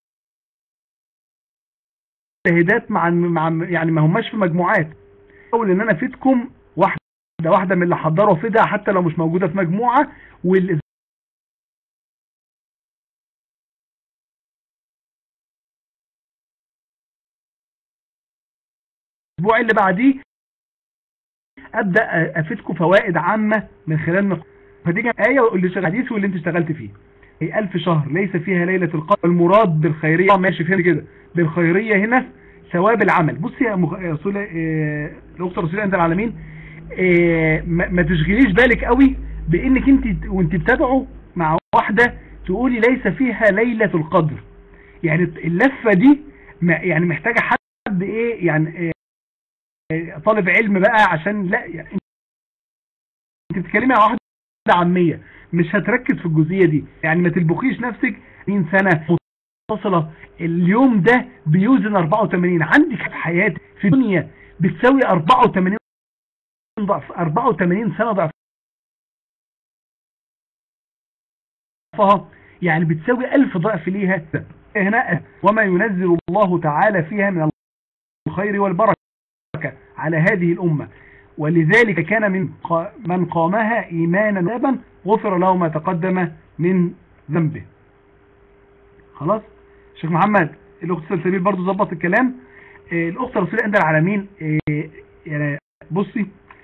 مجتهدات مع مع يعني ما هماش في مجموعات احاول ان انا افيدكم واحده واحده من اللي حضروا فيدها حتى لو مش موجوده في مجموعه والاسبوع اللي بعديه ابدا افيدكم فوائد عامه من خلال فدي ايه اللي حديث واللي انت اشتغلت فيه هي ألف شهر ليس فيها ليلة القدر المراد بالخيرية ماشي فين كده بالخيرية هنا ثواب العمل بصي يا رسول الأخت رسول عند العالمين اه ما تشغليش بالك قوي بانك انت وانت بتدعو مع واحدة تقولي ليس فيها ليلة القدر يعني اللفة دي يعني محتاجة حد ايه يعني اه طالب علم بقى عشان لا يعني انت بتتكلمي مع واحدة عامية مش هتركز في الجزئية دي يعني ما تلبخيش نفسك 20 سنة متصلة اليوم ده بيوزن 84 عندك في حياتك في الدنيا بتساوي 84 ضعف 84 سنة ضعف يعني بتساوي ألف ضعف ليها هنا وما ينزل الله تعالى فيها من الخير والبركة على هذه الأمة ولذلك كان من من قامها إيمانا ذابا غفر له ما تقدم من ذنبه خلاص شيخ محمد الأخت سلسبيل برضو ظبط الكلام الأخت رسول عند العالمين يعني بصي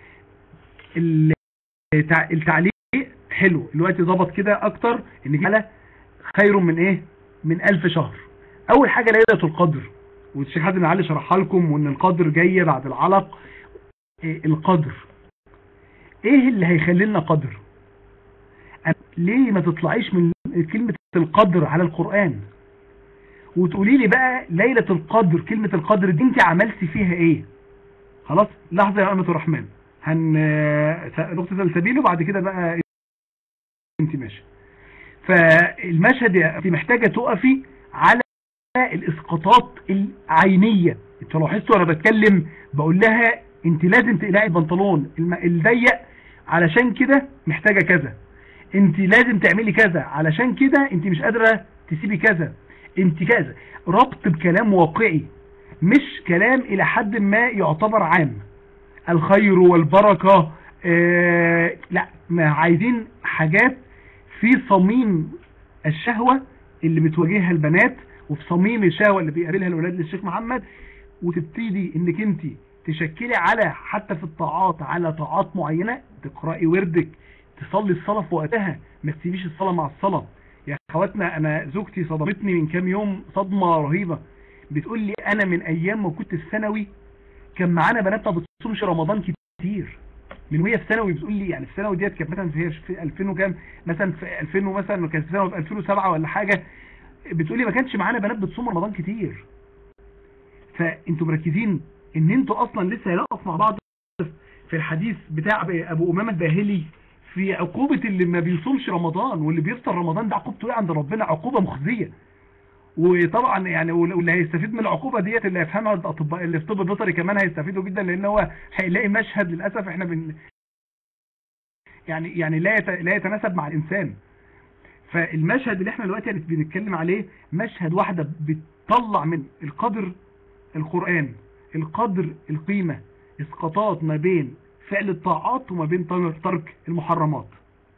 التعليق حلو الوقت ظبط كده أكتر إن على خير من إيه من ألف شهر أول حاجة ليلة القدر والشيخ حازم علي شرحها لكم وإن القدر جاية بعد العلق القدر ايه اللي هيخلي لنا قدر ليه ما تطلعيش من كلمة القدر على القرآن وتقولي لي بقى ليلة القدر كلمة القدر دي انت عملتي فيها ايه خلاص لحظة يا أمة الرحمن هن نقطة سلسبيل وبعد كده بقى انت ماشي فالمشهد انت محتاجة تقفي على الاسقاطات العينية انت لاحظتوا انا بتكلم بقول لها انت لازم تقلعي البنطلون الضيق علشان كده محتاجة كذا انت لازم تعملي كذا علشان كده انت مش قادرة تسيبي كذا انت كذا ربط بكلام واقعي مش كلام الى حد ما يعتبر عام الخير والبركة اه لا ما عايزين حاجات في صميم الشهوة اللي بتواجهها البنات وفي صميم الشهوة اللي بيقابلها الولاد للشيخ محمد وتبتدي انك انت تشكلي على حتى في الطاعات على طاعات معينة تقرأي وردك تصلي الصلاة في وقتها ما تسيبيش الصلاة مع الصلاة يا اخواتنا انا زوجتي صدمتني من كام يوم صدمة رهيبة بتقول لي انا من ايام ما كنت في ثانوي كان معانا بنات ما بتصومش رمضان كتير من وهي في ثانوي بتقول لي يعني في ثانوي ديت كانت مثلا في في 2000 وكام مثلا في 2000 مثلا كانت في ثانوي في 2007 ولا حاجة بتقول لي ما كانش معانا بنات بتصوم رمضان كتير فانتوا مركزين ان انتوا اصلا لسه هنقف مع بعض في الحديث بتاع ابو امامه الباهلي في عقوبة اللي ما بيصومش رمضان واللي بيفطر رمضان ده عقوبته ايه عند ربنا عقوبة مخزية وطبعا يعني واللي هيستفيد من العقوبة ديت اللي هيفهمها الاطباء اللي في طب بيطري كمان هيستفيدوا جدا لان هو هيلاقي مشهد للاسف احنا بن يعني يعني لا لا يتناسب مع الانسان فالمشهد اللي احنا دلوقتي بنتكلم عليه مشهد واحدة بتطلع من القدر القرآن القدر القيمة اسقاطات ما بين فعل الطاعات وما بين ترك المحرمات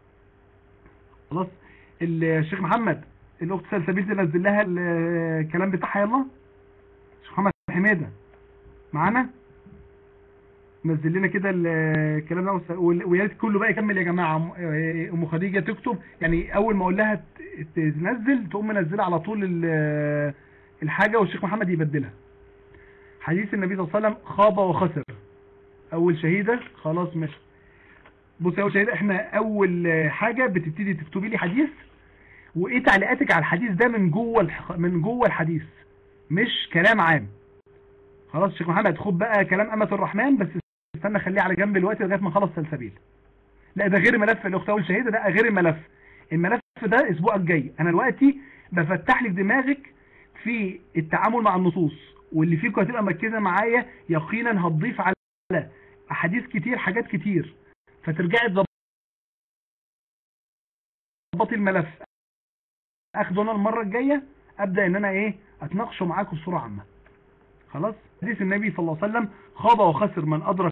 خلاص الشيخ محمد الاخت سلسبيل تنزل لها الكلام بتاعها يلا الشيخ محمد حميدة معانا نزل لنا كده الكلام ده وس- وال- ويا ريت كله بقى يكمل يا جماعه آه، ام خديجه تكتب يعني اول ما اقول لها ت- تنزل تقوم منزلها على طول ال- الحاجه والشيخ محمد يبدلها حديث النبي صلى الله عليه وسلم خاب وخسر اول شهيده خلاص ماشي بص يا اول شهيده احنا اول حاجه بتبتدي تكتبي لي حديث وايه تعليقاتك على الحديث ده من جوه الح... من جوه الحديث مش كلام عام خلاص شيخ محمد خد بقى كلام أمة الرحمن بس استنى خليه على جنب الوقت لغايه ما نخلص سلسبيل لا ده غير ملف الاخت اول شهيده ده غير الملف الملف ده الاسبوع الجاي انا دلوقتي بفتح لك دماغك في التعامل مع النصوص واللي فيكم هتبقى مركزه معايا يقينا هتضيف على احاديث كتير حاجات كتير فترجعي تظبطي الملف اخده انا المره الجايه ابدا ان انا ايه اتناقشه معاكم بصوره عامه خلاص حديث النبي صلى الله عليه وسلم خاب وخسر من ادرك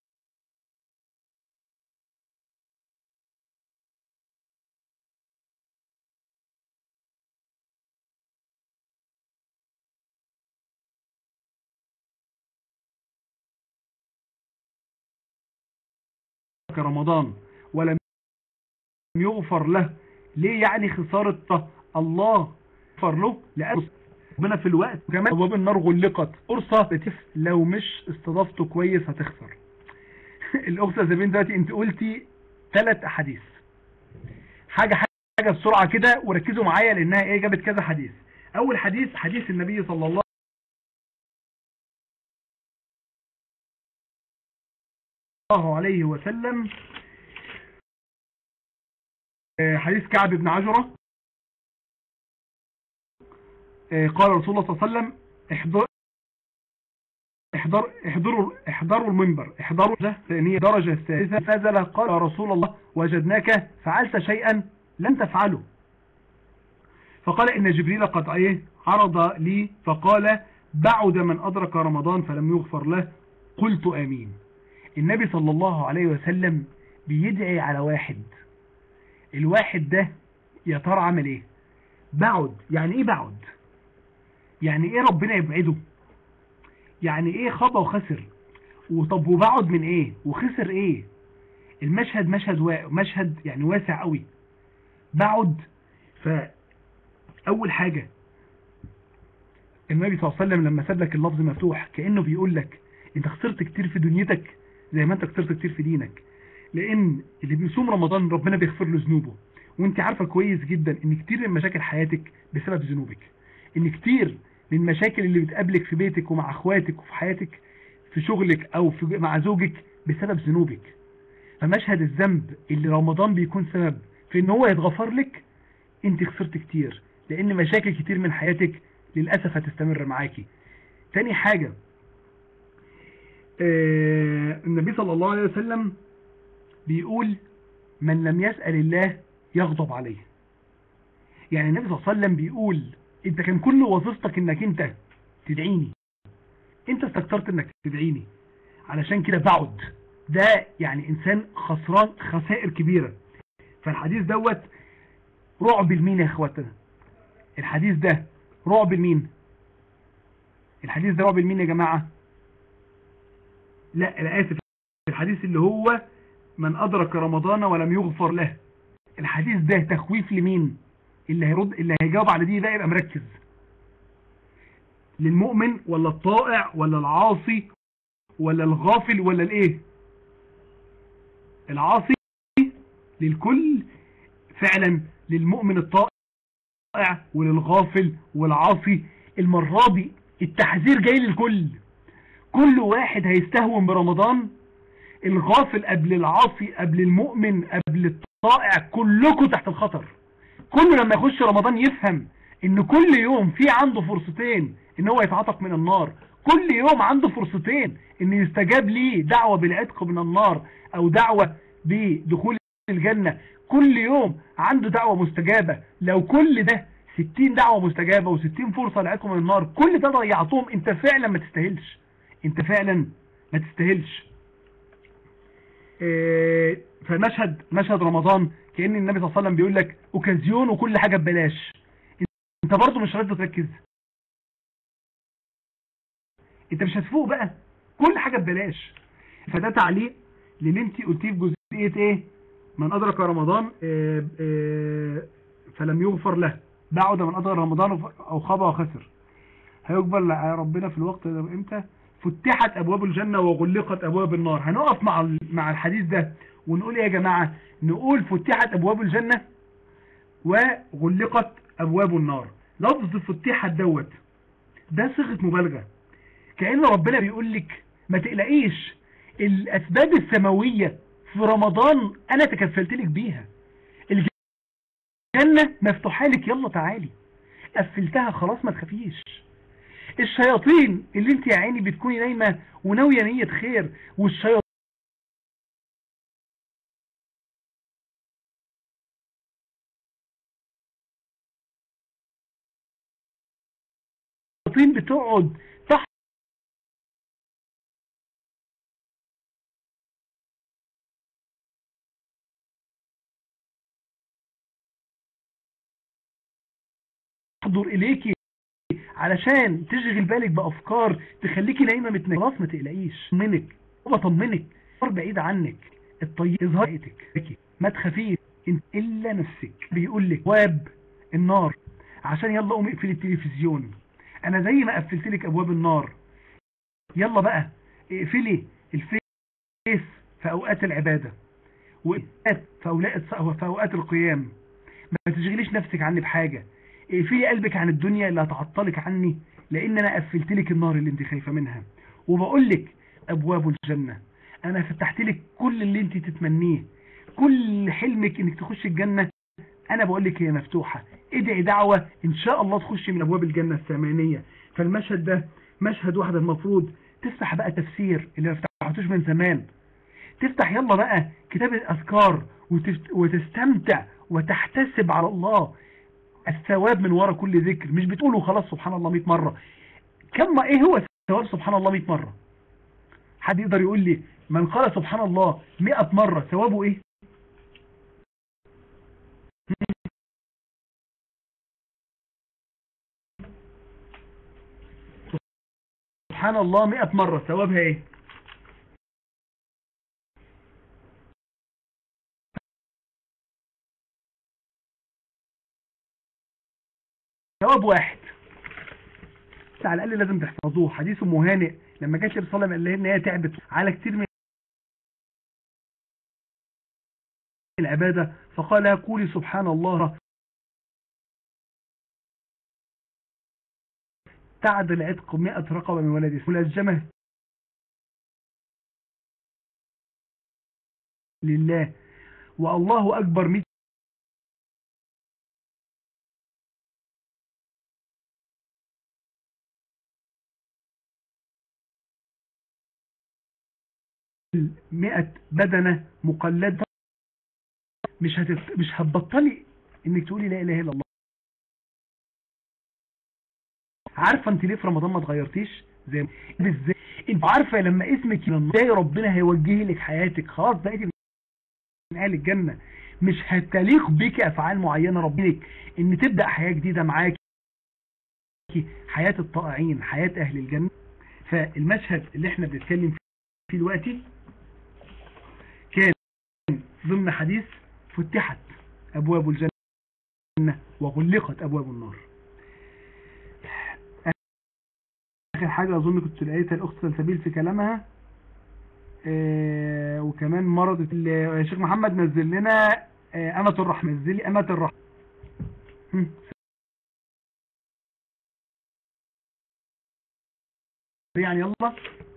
رمضان ولم يغفر له ليه يعني خسارة الله غفر له لأنه ربنا في الوقت كمان أبواب النار غلقت فرصة بتف لو مش استضافته كويس هتخسر الأخت زبين دلوقتي انت قلتي ثلاث أحاديث حاجة حاجة بسرعة كده وركزوا معايا لأنها ايه جابت كذا حديث أول حديث حديث النبي صلى الله الله عليه وسلم آه، حديث كعب بن عجرة آه، قال رسول الله صلى الله عليه وسلم احضر احضر احضروا احضروا المنبر احضروا ثانية درجة الثالثة فازل قال يا رسول الله وجدناك فعلت شيئا لم تفعله فقال ان جبريل قد ايه عرض لي فقال بعد من ادرك رمضان فلم يغفر له قلت امين النبي صلى الله عليه وسلم بيدعي على واحد الواحد ده يا ترى عمل ايه بعد يعني ايه بعد يعني ايه ربنا يبعده يعني ايه خطأ وخسر وطب وبعد من ايه وخسر ايه المشهد مشهد وا... مشهد يعني واسع قوي بعد فاول حاجة النبي صلى الله عليه وسلم لما ساب لك اللفظ مفتوح كأنه بيقول لك انت خسرت كتير في دنيتك زي ما انت خسرت كتير في دينك لان اللي بيصوم رمضان ربنا بيغفر له ذنوبه وانت عارفة كويس جدا ان كتير من مشاكل حياتك بسبب ذنوبك ان كتير من المشاكل اللي بتقابلك في بيتك ومع اخواتك وفي حياتك في شغلك او في مع زوجك بسبب ذنوبك فمشهد الذنب اللي رمضان بيكون سبب في ان هو يتغفر لك انت خسرت كتير لان مشاكل كتير من حياتك للأسف هتستمر معاكي تاني حاجة آه النبي صلى الله عليه وسلم بيقول من لم يسأل الله يغضب عليه يعني النبي صلى الله عليه وسلم بيقول انت كان كل وظيفتك انك انت تدعيني انت استكترت انك تدعيني علشان كده بعد ده يعني انسان خسران خسائر كبيرة فالحديث دوت رعب لمين يا اخواتنا الحديث ده رعب لمين الحديث ده رعب لمين يا جماعة لا انا اسف الحديث اللي هو من ادرك رمضان ولم يغفر له الحديث ده تخويف لمين اللي هيرد اللي هيجاوب على دي ده يبقى مركز للمؤمن ولا الطائع ولا العاصي ولا الغافل ولا الايه العاصي للكل فعلا للمؤمن الطائع وللغافل والعاصي المرة دي التحذير جاي للكل كل واحد هيستهون برمضان الغافل قبل العاصي قبل المؤمن قبل الطائع كلكم تحت الخطر كله لما يخش رمضان يفهم ان كل يوم في عنده فرصتين ان هو يتعتق من النار كل يوم عنده فرصتين ان يستجاب ليه دعوة بالعتق من النار او دعوة بدخول الجنة كل يوم عنده دعوة مستجابة لو كل ده 60 دعوة مستجابة و60 فرصة لعتق من النار كل ده ضيعتهم انت فعلا ما تستاهلش انت فعلا ما تستاهلش إيه فمشهد مشهد رمضان كأن النبي صلى الله عليه وسلم بيقول لك اوكازيون وكل حاجة ببلاش انت برضو مش راضي تركز انت مش هتفوق بقى كل حاجة ببلاش فده تعليق للي انت قلتيه في جزئيه ايه من ادرك رمضان آه، آه، فلم يغفر له بعد من ادرك رمضان او خاب وخسر هيقبل ربنا في الوقت ده امتى فتحت ابواب الجنة وغلقت ابواب النار هنقف مع مع الحديث ده ونقول يا جماعة نقول فتحت ابواب الجنة وغلقت ابواب النار لفظ فتحت دوت ده صيغه مبالغة كأن ربنا بيقول لك ما تقلقيش الاسباب السماوية في رمضان انا تكفلت لك بيها الجنة مفتوحة لك يلا تعالي قفلتها خلاص ما تخافيش الشياطين اللي انت يا عيني بتكوني نايمة وناوية نية خير والشياطين بتقعد تحت تحضر اليكي علشان تشغل بالك بافكار تخليكي نايمه متنكه خلاص ما تقلقيش منك وبطمنك بعيد عنك الطيب اظهارتك ما تخافيش انت الا نفسك بيقول لك واب النار عشان يلا قومي اقفلي التلفزيون انا زي ما قفلت لك ابواب النار يلا بقى اقفلي الفيس في اوقات العباده وفي اوقات القيام ما تشغليش نفسك عني بحاجه اقفلي قلبك عن الدنيا اللي هتعطلك عني لان انا قفلت لك النار اللي انت خايفه منها وبقول لك ابواب الجنه انا فتحت لك كل اللي انت تتمنيه كل حلمك انك تخش الجنه انا بقول لك هي مفتوحه ادعي دعوه ان شاء الله تخشي من ابواب الجنه الثمانيه فالمشهد ده مشهد واحد المفروض تفتح بقى تفسير اللي ما فتحتوش من زمان تفتح يلا بقى كتاب الاذكار وتستمتع وتحتسب على الله الثواب من وراء كل ذكر مش بتقوله خلاص سبحان الله 100 مرة كم ايه هو الثواب سبحان الله 100 مرة حد يقدر يقول لي من قال سبحان الله 100 مرة ثوابه ايه سبحان الله 100 مرة ثوابها ايه جواب واحد على الاقل لازم تحفظوه حديث مهانئ لما جت الرساله قال لها ان هي تعبت على كتير من العباده فقال لها قولي سبحان الله تعدل عتق 100 رقبه من ولد ملجمه لله والله اكبر 100 مئة بدنة مقلدة مش هتت... مش هتبطلي انك تقولي لا اله الا الله عارفه انت ليه في رمضان ما اتغيرتيش زي ازاي انت عارفه لما اسمك ازاي ربنا هيوجه لك حياتك خلاص بقيتي من اهل الجنه مش هتليق بيك افعال معينه ربنا ان تبدا حياه جديده معاكي حياه الطائعين حياه اهل الجنه فالمشهد اللي احنا بنتكلم فيه دلوقتي كان ضمن حديث فتحت أبواب الجنة وغلقت أبواب النار آخر حاجة أظن كنت لقيتها الأخت سلسبيل في كلامها آه وكمان مرض الشيخ محمد نزل لنا آه أمة الرحمة نزل لي أمة الرحمة يعني يلا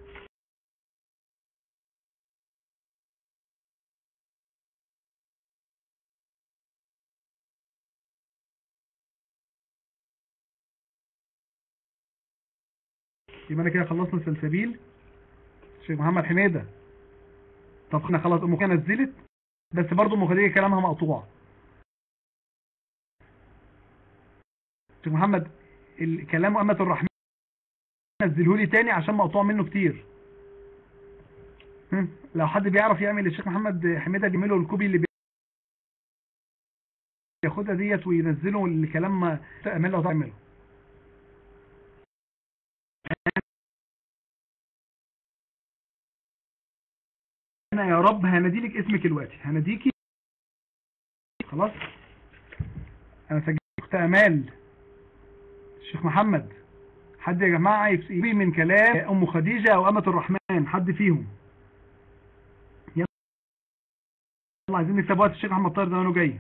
يبقى انا كده خلصنا سلسبيل شيخ محمد حميدة طب احنا خلاص ام خديجه نزلت بس برضه ام خديجه كلامها مقطوع شيخ محمد الكلام أمة الرحمن نزله لي تاني عشان مقطوع منه كتير لو حد بيعرف يعمل الشيخ محمد حميدة يعمله الكوبي اللي بياخدها ديت وينزله الكلام تعمله تعمله انا يا رب هنديلك اسمك دلوقتي هنديكي خلاص انا سجلت اخت امال الشيخ محمد حد يا جماعه يبي من كلام ام خديجه او امه الرحمن حد فيهم يلا عايزين نكتب وقت الشيخ محمد طاهر ده وانا جاي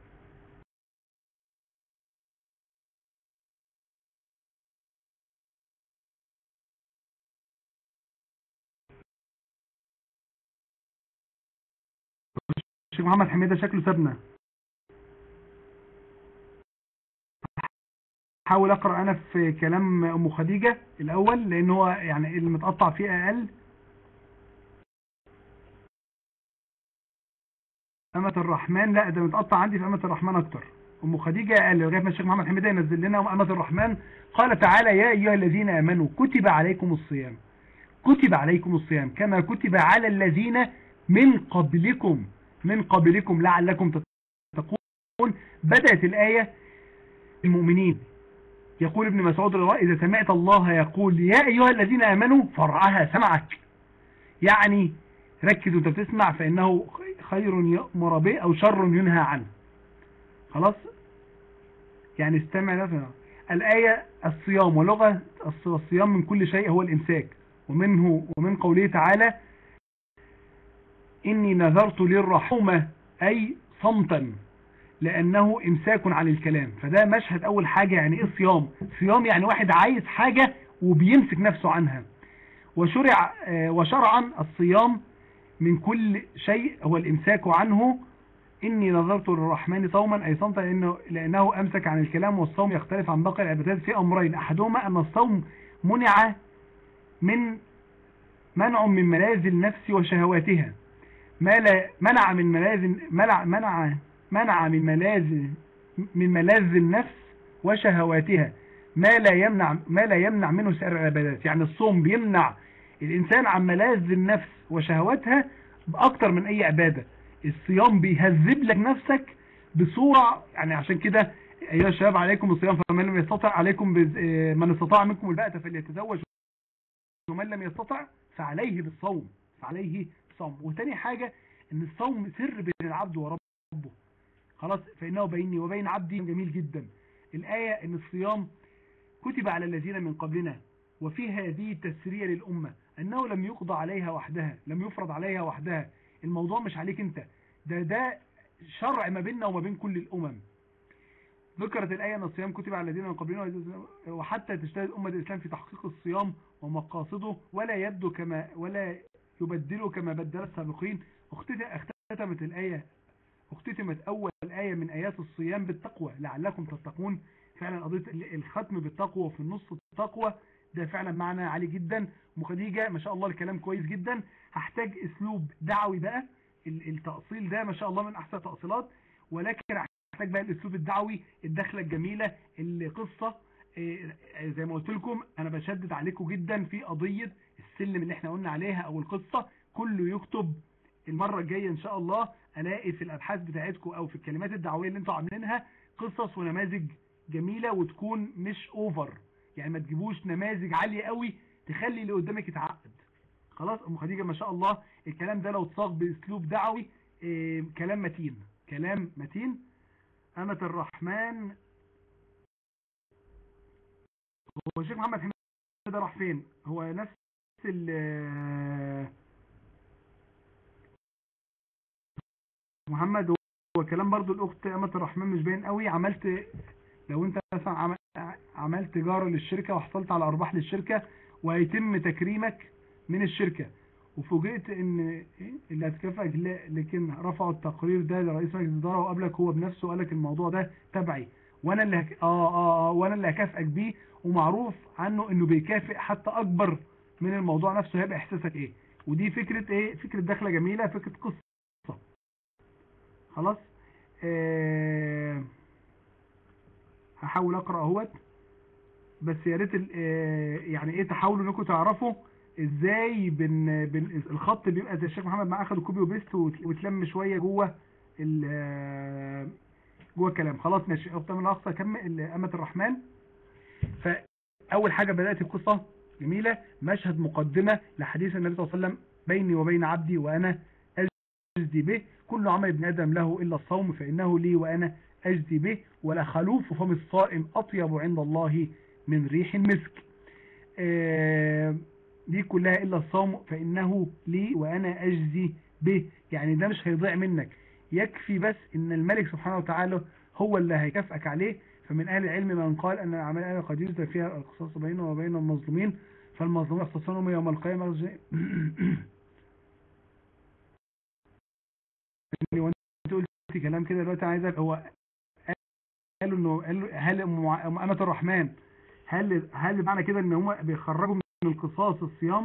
الشيخ محمد حميدة شكله سابنا حاول اقرأ انا في كلام ام خديجة الاول لان هو يعني اللي متقطع فيه اقل امة الرحمن لا ده متقطع عندي في امة الرحمن اكتر ام خديجة اقل لغاية ما الشيخ محمد حميدة ينزل لنا امة الرحمن قال تعالى يا ايها الذين امنوا كتب عليكم الصيام كتب عليكم الصيام كما كتب على الذين من قبلكم من قبلكم لعلكم تتقون بدأت الآية المؤمنين يقول ابن مسعود رضي إذا سمعت الله يقول يا أيها الذين آمنوا فرعها سمعك يعني ركز وانت بتسمع فإنه خير يأمر به أو شر ينهى عنه خلاص يعني استمع لفنا الآية الصيام ولغة الصيام من كل شيء هو الإمساك ومنه ومن قوله تعالى إني نذرت للرحومة أي صمتا لأنه إمساك عن الكلام فده مشهد أول حاجة يعني إيه صيام صيام يعني واحد عايز حاجة وبيمسك نفسه عنها وشرع وشرعا الصيام من كل شيء هو الإمساك عنه إني نظرت للرحمن صوما أي صمتا لأنه, لأنه أمسك عن الكلام والصوم يختلف عن باقي العبادات في أمرين أحدهما أن الصوم منع من منع من ملاذ النفس وشهواتها ما لا منع من ملاذ منع منع منع من ملاذ من ملاذ النفس وشهواتها ما لا يمنع ما لا يمنع منه سائر العبادات يعني الصوم بيمنع الإنسان عن ملاذ النفس وشهواتها بأكتر من أي عبادة الصيام بيهذب لك نفسك بصورة يعني عشان كده أيها الشباب عليكم الصيام فمن لم يستطع عليكم من استطاع منكم الباءة فليتزوج ومن لم يستطع فعليه بالصوم فعليه بالصوم وتاني حاجة ان الصوم سر بين العبد وربه خلاص فإنه بيني وبين عبدي جميل جدا الآية ان الصيام كتب على الذين من قبلنا وفي هذه التسرية للأمة أنه لم يقضى عليها وحدها لم يفرض عليها وحدها الموضوع مش عليك انت ده ده شرع ما بيننا وما بين كل الأمم ذكرت الآية أن الصيام كتب على الذين من قبلنا وحتى تجتهد أمة الإسلام في تحقيق الصيام ومقاصده ولا يبدو كما ولا يبدله كما بدل السابقين اختتمت الآية اختتمت أول آية من آيات الصيام بالتقوى لعلكم تتقون فعلا قضية الختم بالتقوى وفي النص التقوى ده فعلا معنى عالي جدا مخديجة ما شاء الله الكلام كويس جدا هحتاج اسلوب دعوي بقى التأصيل ده ما شاء الله من احسن تأصيلات ولكن هحتاج بقى الاسلوب الدعوي الدخلة الجميلة القصة زي ما قلت لكم انا بشدد عليكم جدا في قضية السلم اللي احنا قلنا عليها او القصة كله يكتب المرة الجاية ان شاء الله الاقي في الابحاث بتاعتكم او في الكلمات الدعوية اللي انتوا عاملينها قصص ونماذج جميلة وتكون مش اوفر يعني ما تجيبوش نماذج عالية قوي تخلي اللي قدامك يتعقد خلاص ام خديجة ما شاء الله الكلام ده لو تصاغ باسلوب دعوي إيه كلام متين كلام متين أمة الرحمن هو الشيخ محمد حميد ده راح فين هو نفس ال محمد هو كلام برضو الاخت أمة الرحمن مش باين قوي عملت لو انت مثلا عملت تجارة للشركة وحصلت على ارباح للشركة وهيتم تكريمك من الشركة وفوجئت ان اللي هتكافئك لكن رفعوا التقرير ده لرئيس مجلس الاداره وقابلك هو بنفسه وقال لك الموضوع ده تبعي وانا اللي هك... آه, اه اه وانا اللي هكافئك بيه ومعروف عنه انه بيكافئ حتى اكبر من الموضوع نفسه هيبقى احساسك ايه ودي فكرة ايه فكرة دخلة جميلة فكرة قصة خلاص آه هحاول اقرأ اهوت بس يا ريت آه يعني ايه تحاولوا انكم تعرفوا ازاي بن, بن الخط بيبقى زي الشيخ محمد معاه اخده كوبي وبيست وتلم شويه جوه جوه الكلام خلاص ماشي اخت من الاقصى كمل امه الرحمن فاول حاجه بدات القصه جميله مشهد مقدمه لحديث النبي صلى الله عليه وسلم بيني وبين عبدي وانا أجزي به كل عمل ابن آدم له إلا الصوم فإنه لي وأنا أجزي به ولا خلوف فم الصائم أطيب عند الله من ريح المسك آه، دي كلها إلا الصوم فإنه لي وأنا أجزي به يعني ده مش هيضيع منك يكفي بس إن الملك سبحانه وتعالى هو اللي هيكافئك عليه فمن أهل العلم من قال أن الأعمال أهل قد يجزى فيها القصاص بينه وبين المظلومين فالمظلومين يختصرهم يوم القيامة وانت قلت كلام كده دلوقتي عايزك هو قالوا انه قالوا هل أمانة الرحمن هل هل معنى كده ان هم بيخرجوا من القصاص الصيام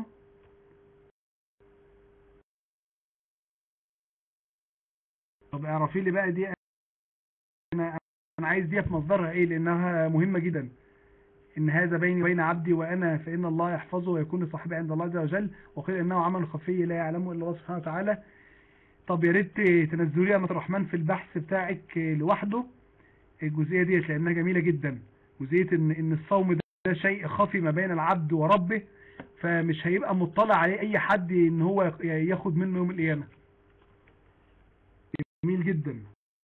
طب اعرفي لي بقى دي انا انا عايز دي في مصدرها ايه لانها مهمة جدا ان هذا بيني وبين عبدي وانا فان الله يحفظه ويكون صاحبي عند الله عز وجل وقيل انه عمل خفي لا يعلمه الا الله سبحانه وتعالى طب يا ريت تنزلوا يا الرحمن في البحث بتاعك لوحده الجزئيه ديت لانها جميله جدا جزئيه ان ان الصوم ده شيء خفي ما بين العبد وربه فمش هيبقى مطلع عليه اي حد ان هو ياخد منه يوم القيامه جميل جدا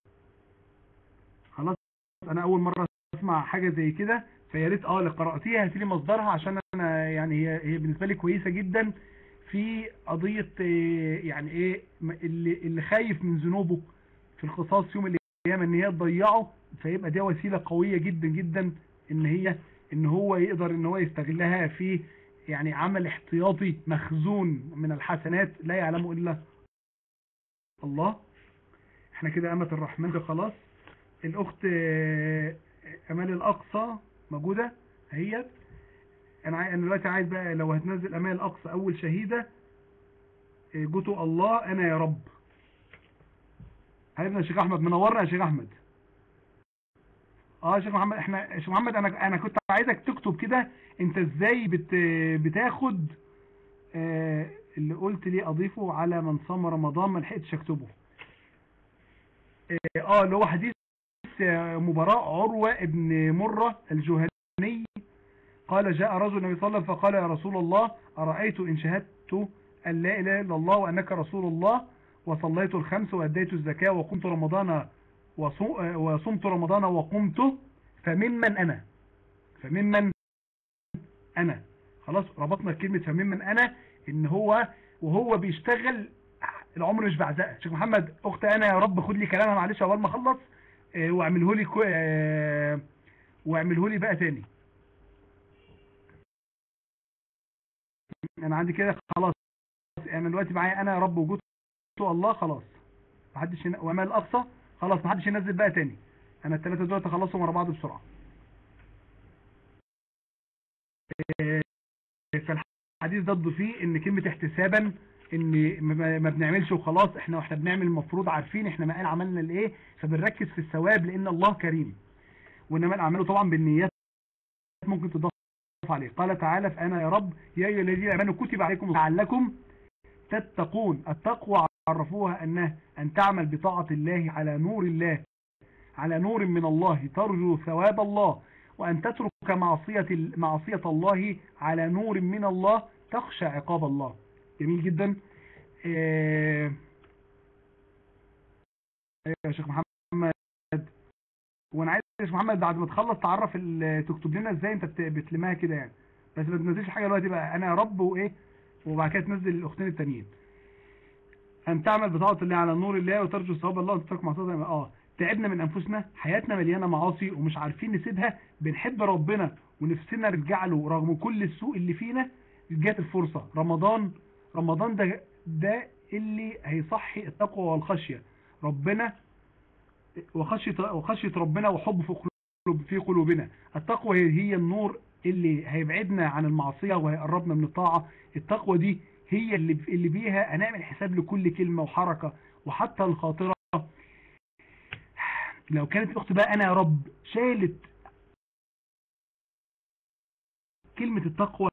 خلاص انا اول مره اسمع حاجه زي كده فيا ريت اه اللي قراتيها هاتي لي مصدرها عشان انا يعني هي هي بالنسبه لي كويسه جدا في قضيه يعني ايه اللي اللي خايف من ذنوبه في القصاص يوم القيامه ان هي تضيعه فيبقى دي وسيله قويه جدا جدا ان هي ان هو يقدر ان هو يستغلها في يعني عمل احتياطي مخزون من الحسنات لا يعلمه الا الله احنا كده امة الرحمن ده خلاص الاخت امال الاقصى موجودة اهيت انا انا دلوقتي عايز بقى لو هتنزل امال الاقصى اول شهيدة جوتو الله انا يا رب حبيبنا الشيخ احمد منورنا يا شيخ احمد اه يا شيخ محمد احنا شيخ محمد انا انا كنت عايزك تكتب كده انت ازاي بت بتاخد آه اللي قلت لي اضيفه على من صام رمضان ما لحقتش اكتبه اه اللي هو حديث مباراة عروة ابن مرة الجهني قال جاء رجل النبي صلى الله عليه وسلم فقال يا رسول الله أرأيت إن شهدت أن لا إله إلا الله وأنك رسول الله وصليت الخمس وأديت الزكاة وقمت رمضان وصمت رمضان وقمت فممن أنا فممن أنا خلاص ربطنا كلمة فممن أنا إن هو وهو بيشتغل العمر مش بعزقه شيخ محمد اخت انا يا رب خد لي كلامها معلش اول ما اخلص اه واعمله لي اه واعمله لي بقى تاني انا عندي كده خلاص انا دلوقتي معايا انا يا رب وجود الله خلاص محدش ين... وامال الاقصى خلاص محدش ينزل بقى تاني انا الثلاثه دول تخلصهم ورا بعض بسرعه اه فالحديث ده فيه ان كلمه احتسابا ان ما بنعملش وخلاص احنا واحنا بنعمل المفروض عارفين احنا ما قال عملنا لايه فبنركز في الثواب لان الله كريم وانما الاعمال طبعا بالنيات ممكن تضاف عليه قال تعالى فانا يا رب يا ايها الذين امنوا كتب عليكم لعلكم تتقون التقوى عرفوها انها ان تعمل بطاعه الله على نور الله على نور من الله ترجو ثواب الله وان تترك معصيه معصيه الله على نور من الله تخشى عقاب الله جميل جدا ايه يا شيخ محمد وانا عايز يا شيخ محمد بعد ما تخلص تعرف تكتب لنا ازاي انت بتلمها كده يعني بس ما تنزلش حاجه دلوقتي بقى انا يا رب وايه وبعد كده تنزل الاختين التانيين ان تعمل بطاعه الله على نور الله وترجو ثواب الله وتترك معصيه اه تعبنا من انفسنا حياتنا مليانه معاصي ومش عارفين نسيبها بنحب ربنا ونفسنا نرجع له رغم كل السوء اللي فينا جات الفرصه رمضان رمضان ده ده اللي هيصحي التقوى والخشية ربنا وخشية, وخشية ربنا وحب في قلوب في قلوبنا التقوى هي النور اللي هيبعدنا عن المعصية وهيقربنا من الطاعة التقوى دي هي اللي اللي بيها هنعمل حساب لكل كلمة وحركة وحتى الخاطرة لو كانت الاخت بقى انا يا رب شالت كلمة التقوى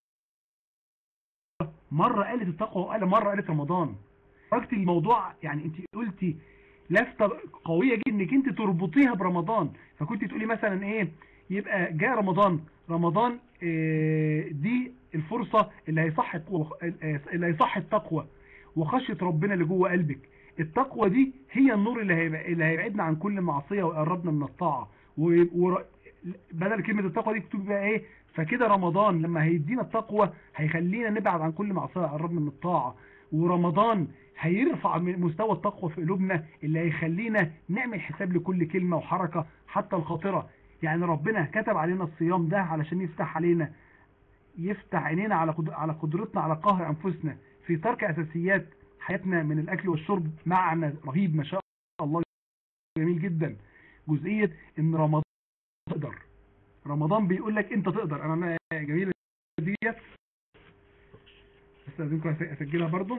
مرة قالت التقوى وقال مرة قالت رمضان رجت الموضوع يعني انت قلتي لفتة قوية جدا انك انت تربطيها برمضان فكنت تقولي مثلا ايه يبقى جاء رمضان رمضان إيه دي الفرصة اللي هيصح اللي هيصح التقوى وخشية ربنا اللي جوه قلبك التقوى دي هي النور اللي هيبقى اللي هيبعدنا عن كل معصية ويقربنا من الطاعة وبدل كلمة التقوى دي تكتب بقى ايه فكده رمضان لما هيدينا التقوى هيخلينا نبعد عن كل معصية ويقربنا من الطاعة ورمضان هيرفع مستوى التقوى في قلوبنا اللي هيخلينا نعمل حساب لكل كلمة وحركة حتى الخاطرة يعني ربنا كتب علينا الصيام ده علشان يفتح علينا يفتح عينينا على على قدرتنا على قهر انفسنا في ترك اساسيات حياتنا من الاكل والشرب معنى رهيب ما شاء الله جميل جدا جزئية ان رمضان تقدر رمضان بيقول لك انت تقدر انا جميلة ديت استاذنكم اسجلها برضو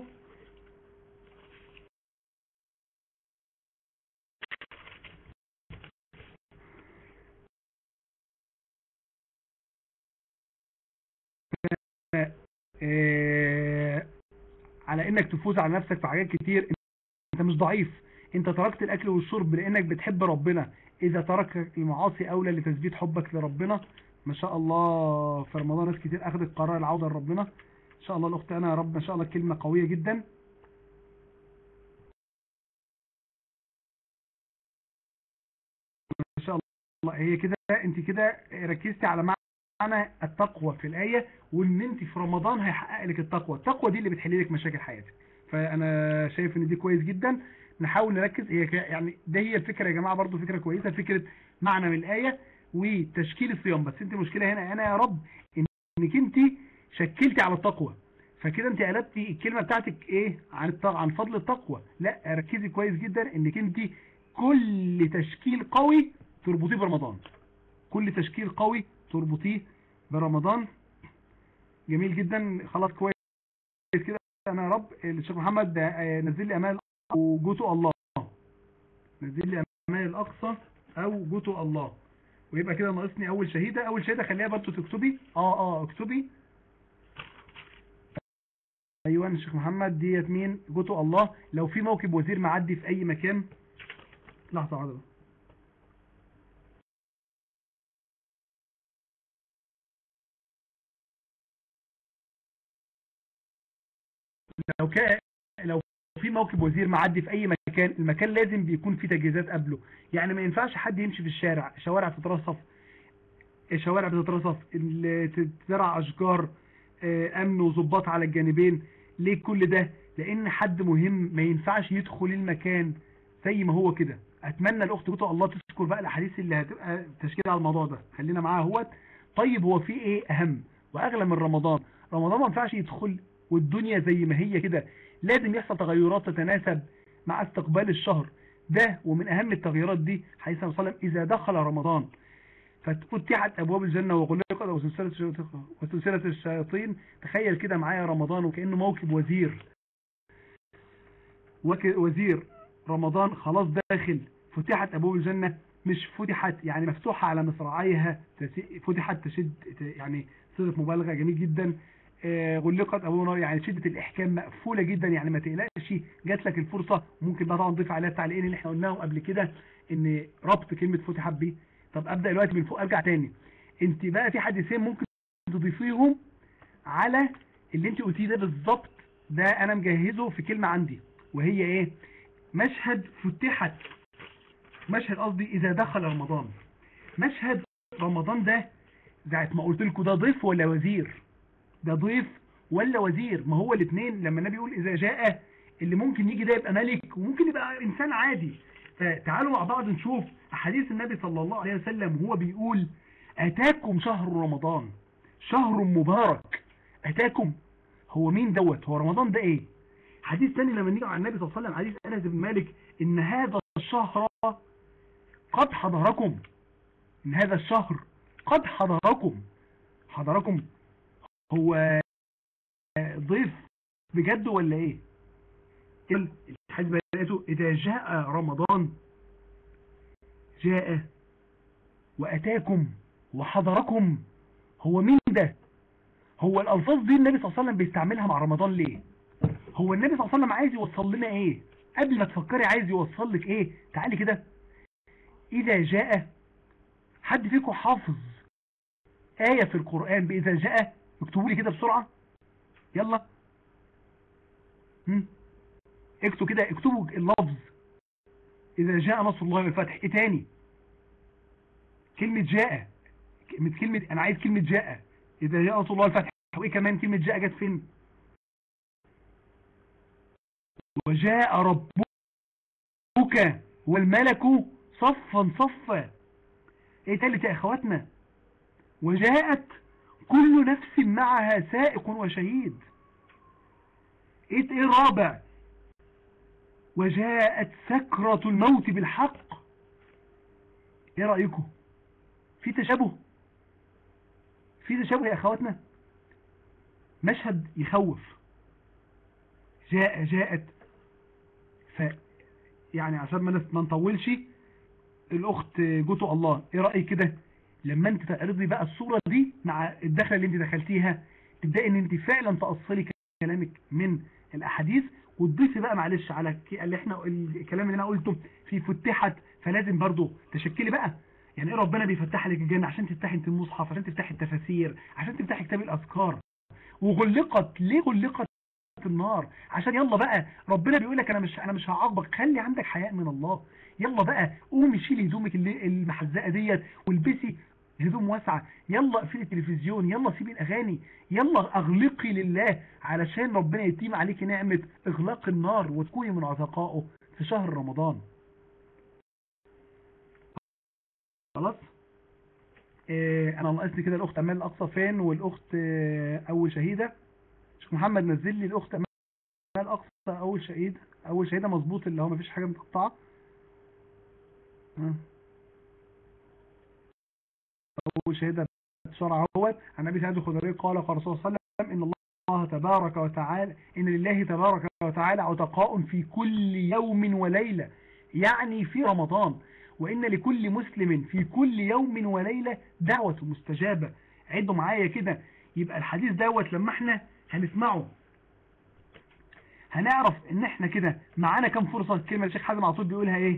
آه، على انك تفوز على نفسك في حاجات كتير انت مش ضعيف انت تركت الاكل والشرب لانك بتحب ربنا اذا ترك المعاصي اولى لتثبيت حبك لربنا ما شاء الله في رمضان ناس كتير اخذت قرار العودة لربنا ان شاء الله الاخت انا يا رب ما شاء الله كلمة قوية جدا ما شاء الله هي كده انت كده ركزتي على معنى معنى التقوى في الآية وان انت في رمضان هيحقق لك التقوى التقوى دي اللي بتحل لك مشاكل حياتك فانا شايف ان دي كويس جدا نحاول نركز هي يعني ده هي الفكرة يا جماعة برضو فكرة كويسة فكرة معنى من الآية وتشكيل الصيام بس انت مشكلة هنا انا يا رب انك انت شكلتي على التقوى فكده انت قلبتي الكلمة بتاعتك ايه عن عن فضل التقوى لا ركزي كويس جدا انك انت كل تشكيل قوي تربطيه برمضان كل تشكيل قوي تربطيه برمضان جميل جدا خلاص كويس كده انا يا رب الشيخ محمد نزل لي امال او جوتو الله نزل لي امال الاقصى او جوتو الله ويبقى كده ناقصني اول شهيدة اول شهيدة خليها برضه تكتبي اه اه اكتبي ايوه الشيخ محمد ديت مين جوتو الله لو في موكب وزير معدي في اي مكان لحظة واحدة لو كان لو في موكب وزير معدي في اي مكان المكان لازم بيكون فيه تجهيزات قبله يعني ما ينفعش حد يمشي في الشارع شوارع تترصف شوارع بتترصف تزرع اشجار امن وظباط على الجانبين ليه كل ده لان حد مهم ما ينفعش يدخل المكان زي ما هو كده اتمنى الاخت جوتو الله تذكر بقى الاحاديث اللي هتبقى تشكيل على الموضوع ده خلينا معاها اهوت طيب هو في ايه اهم واغلى من رمضان رمضان ما ينفعش يدخل والدنيا زي ما هي كده لازم يحصل تغيرات تتناسب مع استقبال الشهر ده ومن اهم التغييرات دي حديث صلى الله عليه وسلم اذا دخل رمضان فتفتحت ابواب الجنة وغلقت وسلسلة الشياطين تخيل كده معايا رمضان وكأنه موكب وزير وزير رمضان خلاص داخل فتحت ابواب الجنة مش فتحت يعني مفتوحة على مصراعيها فتحت تشد يعني صيغه مبالغة جميل جدا غلقت ابو نار يعني شدة الاحكام مقفولة جدا يعني ما تقلقش جات لك الفرصة ممكن بقى طبعا نضيف عليها التعليقين اللي احنا قلناهم قبل كده ان ربط كلمة فتحت بيه طب ابدأ دلوقتي من فوق ارجع تاني انت بقى في حديثين ممكن تضيفيهم على اللي انت قلتيه ده بالظبط ده انا مجهزه في كلمة عندي وهي ايه مشهد فتحت مشهد قصدي اذا دخل رمضان مشهد رمضان ده زي ما قلت لكم ده ضيف ولا وزير ده ضيف ولا وزير ما هو الاثنين لما النبي يقول اذا جاء اللي ممكن يجي ده يبقى ملك وممكن يبقى انسان عادي فتعالوا مع بعض نشوف احاديث النبي صلى الله عليه وسلم وهو بيقول اتاكم شهر رمضان شهر مبارك اتاكم هو مين دوت هو رمضان ده ايه حديث ثاني لما نيجي على النبي صلى الله عليه وسلم حديث انس بن مالك ان هذا الشهر قد حضركم ان هذا الشهر قد حضركم حضركم هو ضيف بجد ولا ايه الحديث بقيته اذا جاء رمضان جاء واتاكم وحضركم هو مين ده هو الالفاظ دي النبي صلى الله عليه وسلم بيستعملها مع رمضان ليه هو النبي صلى الله عليه وسلم عايز يوصل لنا ايه قبل ما تفكري عايز يوصل لك ايه تعالي كده اذا جاء حد فيكم حافظ آية في القرآن بإذا جاء اكتبوا لي كده بسرعة يلا هم اكتبوا كده اكتبوا اللفظ اذا جاء نصر الله والفتح ايه تاني كلمة جاء كلمة كلمة انا عايز كلمة جاء اذا جاء نصر الله والفتح وايه كمان كلمة جاء جت فين وجاء ربك والملك صفا صفا ايه تالت يا اخواتنا وجاءت كل نفس معها سائق وشهيد ايه ايه رابع وجاءت سكرة الموت بالحق ايه رأيكم في تشابه في تشابه يا اخواتنا مشهد يخوف جاء جاءت ف يعني عشان ما نطولش الاخت جوتو الله ايه رأيك كده لما انت تعرضي بقى الصورة دي مع الدخلة اللي انت دخلتيها تبدأي ان انت فعلا تأصلي كلامك من الاحاديث وتضيفي بقى معلش على اللي احنا الكلام اللي انا قلته في فتحت فلازم برضو تشكلي بقى يعني ايه ربنا بيفتح لك الجنة عشان تفتحي انت المصحف عشان تفتحي التفاسير عشان تفتحي كتاب الاذكار وغلقت ليه غلقت النار عشان يلا بقى ربنا بيقول لك انا مش انا مش هعاقبك خلي عندك حياء من الله يلا بقى قومي شيلي هدومك المحزقه ديت والبسي هدوم واسعة يلا اقفلي التلفزيون يلا سيبي الاغاني يلا اغلقي لله علشان ربنا يتيم عليك نعمة اغلاق النار وتكوني من عتقائه في شهر رمضان خلاص اه انا ناقصني كده الاخت امال الاقصى فين والاخت اه اول شهيدة شيخ محمد نزل لي الاخت امال الاقصى اول شهيدة اول شهيدة مظبوط اللي هو مفيش حاجة متقطعة اه أول شهادة شرع هو عن أبي سعيد الخدري قال قال رسول الله صلى الله عليه وسلم إن الله تبارك وتعالى إن لله تبارك وتعالى عتقاء في كل يوم وليلة يعني في رمضان وإن لكل مسلم في كل يوم وليلة دعوة مستجابة عدوا معايا كده يبقى الحديث دوت لما احنا هنسمعه هنعرف ان احنا كده معانا كم فرصة الكلمة الشيخ حازم عطول بيقولها ايه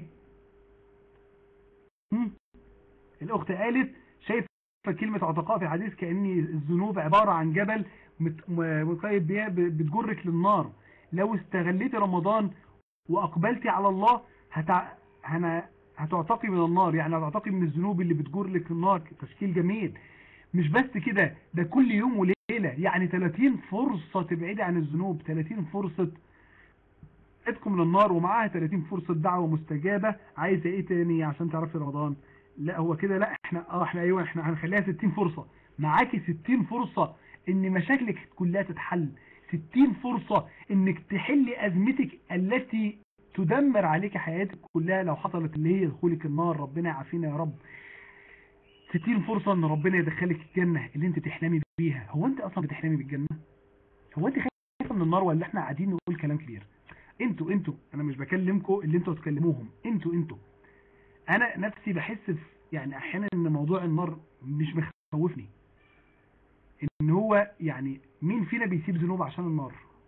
الاخت قالت شايف كلمة عتقاء في الحديث كأن الذنوب عبارة عن جبل مقيد بيها بتجرك للنار لو استغليت رمضان وأقبلتي على الله هتع... هنا... هتعتقي من النار يعني هتعتقي من الذنوب اللي بتجر لك النار تشكيل جميل مش بس كده ده كل يوم وليلة يعني 30 فرصة تبعدي عن الذنوب 30 فرصة اتكم من النار ومعاها 30 فرصة دعوة مستجابة عايزة ايه تاني عشان تعرفي رمضان لا هو كده لا احنا اه احنا ايوه احنا هنخليها 60 فرصة معاكي 60 فرصة ان مشاكلك كلها تتحل 60 فرصة انك تحلي ازمتك التي تدمر عليك حياتك كلها لو حصلت اللي هي دخولك النار ربنا يعافينا يا رب 60 فرصة ان ربنا يدخلك الجنة اللي انت تحلمي بيها هو انت اصلا بتحلمي بالجنة هو انت خايفة من النار ولا احنا قاعدين نقول كلام كبير انتوا انتوا انا مش بكلمكم اللي انتوا تكلموهم انتوا انتوا انا نفسي بحس في يعني احيانا ان موضوع النار مش مخوفني ان هو يعني مين فينا بيسيب ذنوب عشان النار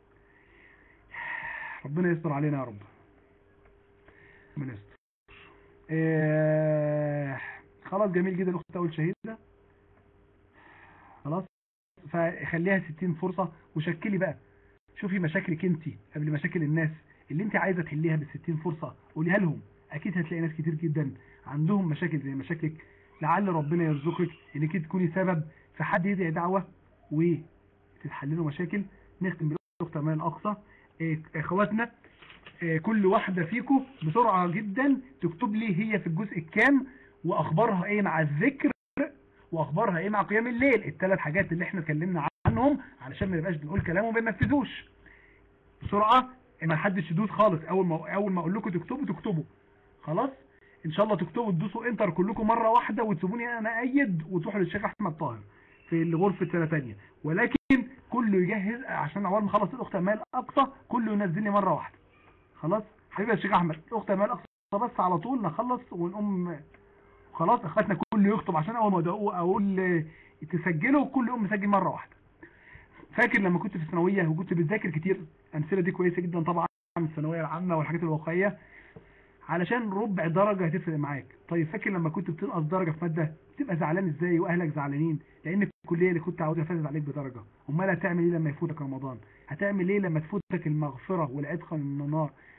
ربنا يستر علينا يا رب ربنا يستر اه خلاص جميل جدا الاخت اول شهيده خلاص فخليها 60 فرصه وشكلي بقى شوفي مشاكلك انت قبل مشاكل الناس اللي انت عايزه تحليها بال 60 فرصه قوليها لهم اكيد هتلاقي ناس كتير جدا عندهم مشاكل زي مشاكلك لعل ربنا يرزقك انك تكوني سبب في حد يدعي دعوة وتتحل له مشاكل نختم بالاخت امان اقصى اخواتنا كل واحدة فيكم بسرعة جدا تكتب لي هي في الجزء الكام واخبارها ايه مع الذكر واخبارها ايه مع قيام الليل الثلاث حاجات اللي احنا اتكلمنا عنهم علشان ما نبقاش بنقول كلام وما بننفذوش بسرعة ما حدش يدوس خالص اول ما اول ما اقول لكم تكتبوا تكتبوا خلاص ان شاء الله تكتبوا تدوسوا انتر كلكم مرة واحدة وتسيبوني انا ايد وتروحوا للشيخ احمد طاهر في غرفة سنة تانية ولكن كله يجهز عشان اول ما خلص الاخت امال اقصى كله ينزل لي مرة واحدة خلاص حبيبي يا شيخ احمد الاخت امال اقصى بس على طول نخلص ونقوم خلاص اخواتنا كله يخطب عشان اول ما اقول تسجله كل يوم مسجل مرة واحدة فاكر لما كنت في الثانويه وكنت بتذاكر كتير الامثله دي كويسه جدا طبعا من الثانويه العامه والحاجات الواقعيه علشان ربع درجة هتفرق معاك طيب فاكر لما كنت بتنقص درجة في مادة بتبقى زعلان ازاي واهلك زعلانين لان الكلية اللي كنت عاوزها فازت عليك بدرجة امال هتعمل ايه لما يفوتك رمضان هتعمل ايه لما تفوتك المغفرة والعتق من النار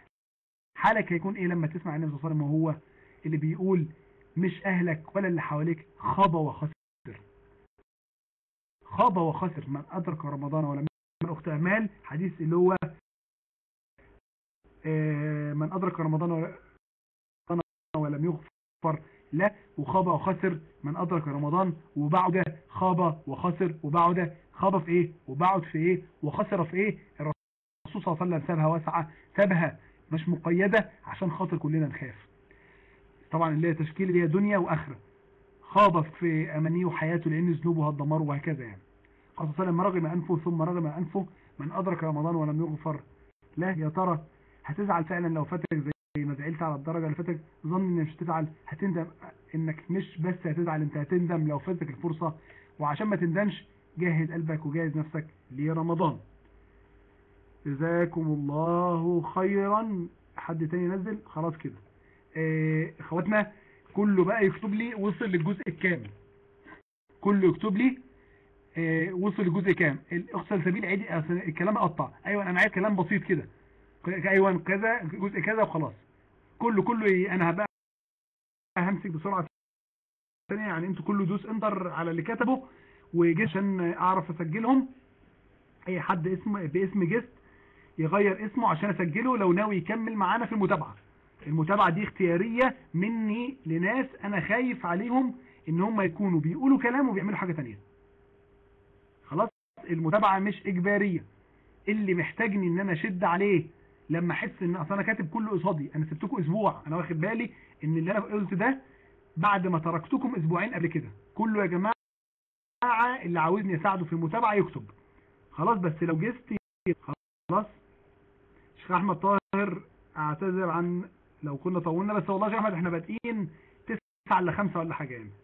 حالك هيكون ايه لما تسمع النبي صلى الله عليه وسلم وهو اللي بيقول مش اهلك ولا اللي حواليك خاب وخسر خاب وخسر من ادرك رمضان ولم من اخت امال حديث اللي هو آه، من ادرك رمضان ولم يغفر لا وخاب وخسر من ادرك رمضان وبعد خاب وخسر وبعد خاب في ايه وبعد في ايه وخسر في ايه الرسول صلى الله عليه وسلم سابها واسعة سابها مش مقيدة عشان خاطر كلنا نخاف طبعا اللي هي تشكيل اللي هي دنيا واخرة خاض في امانيه وحياته لان ذنوبها الدمار وهكذا يعني قال صلى الله عليه وسلم رغم انفه ثم رغم انفه من ادرك رمضان ولم يغفر لا يا ترى هتزعل فعلا لو فاتك زي ما زعلت على الدرجة اللي فاتك ظن ان مش هتزعل هتندم انك مش بس هتزعل انت هتندم لو فاتك الفرصة وعشان ما تندمش جهز قلبك وجهز نفسك لرمضان جزاكم الله خيرا حد تاني ينزل خلاص كده اه اخواتنا كله بقى يكتب لي وصل للجزء الكامل كله يكتب لي اه وصل للجزء كام الاخت سلسبيل عيدي الكلام قطع ايوه انا عايز كلام بسيط كده ايوه كذا جزء كذا وخلاص كله كله انا هبقى همسك بسرعه ثانيه يعني انتوا كله دوس انتر على اللي كتبه وجي عشان اعرف اسجلهم اي حد اسمه باسم جست يغير اسمه عشان اسجله لو ناوي يكمل معانا في المتابعه المتابعه دي اختياريه مني لناس انا خايف عليهم ان هم يكونوا بيقولوا كلام وبيعملوا حاجه ثانيه خلاص المتابعه مش اجباريه اللي محتاجني ان انا اشد عليه لما احس ان اصل انا كاتب كله قصادي انا سبتكم اسبوع انا واخد بالي ان اللي انا قلت ده بعد ما تركتكم اسبوعين قبل كده كله يا جماعه اللي عاوزني اساعده في المتابعه يكتب خلاص بس لو جست خلاص شيخ احمد طاهر اعتذر عن لو كنا طولنا بس والله يا شيخ احمد احنا بادئين 9 ل 5 ولا حاجه يعني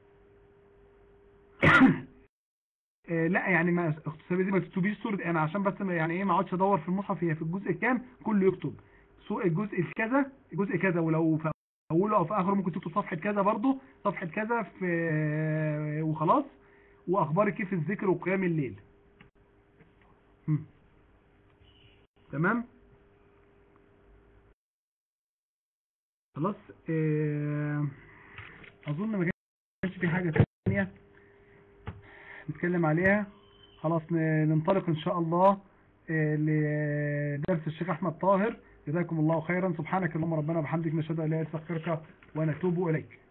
آه لا يعني ما اختصاري دي ما تكتبيش صورة انا عشان بس يعني ايه ما اقعدش ادور في المصحف هي في الجزء الكام كله يكتب الجزء الكذا الجزء كذا ولو في اوله او في اخره ممكن تكتب صفحة كذا برضه صفحة كذا في وخلاص واخبار كيف الذكر وقيام الليل هم. تمام خلاص اه اظن ما كانش في حاجة ثانيه نتكلم عليها خلاص ننطلق ان شاء الله لدرس الشيخ احمد طاهر جزاكم الله خيرا سبحانك اللهم ربنا وبحمدك نشهد ان لا اله الا انت ونتوب اليك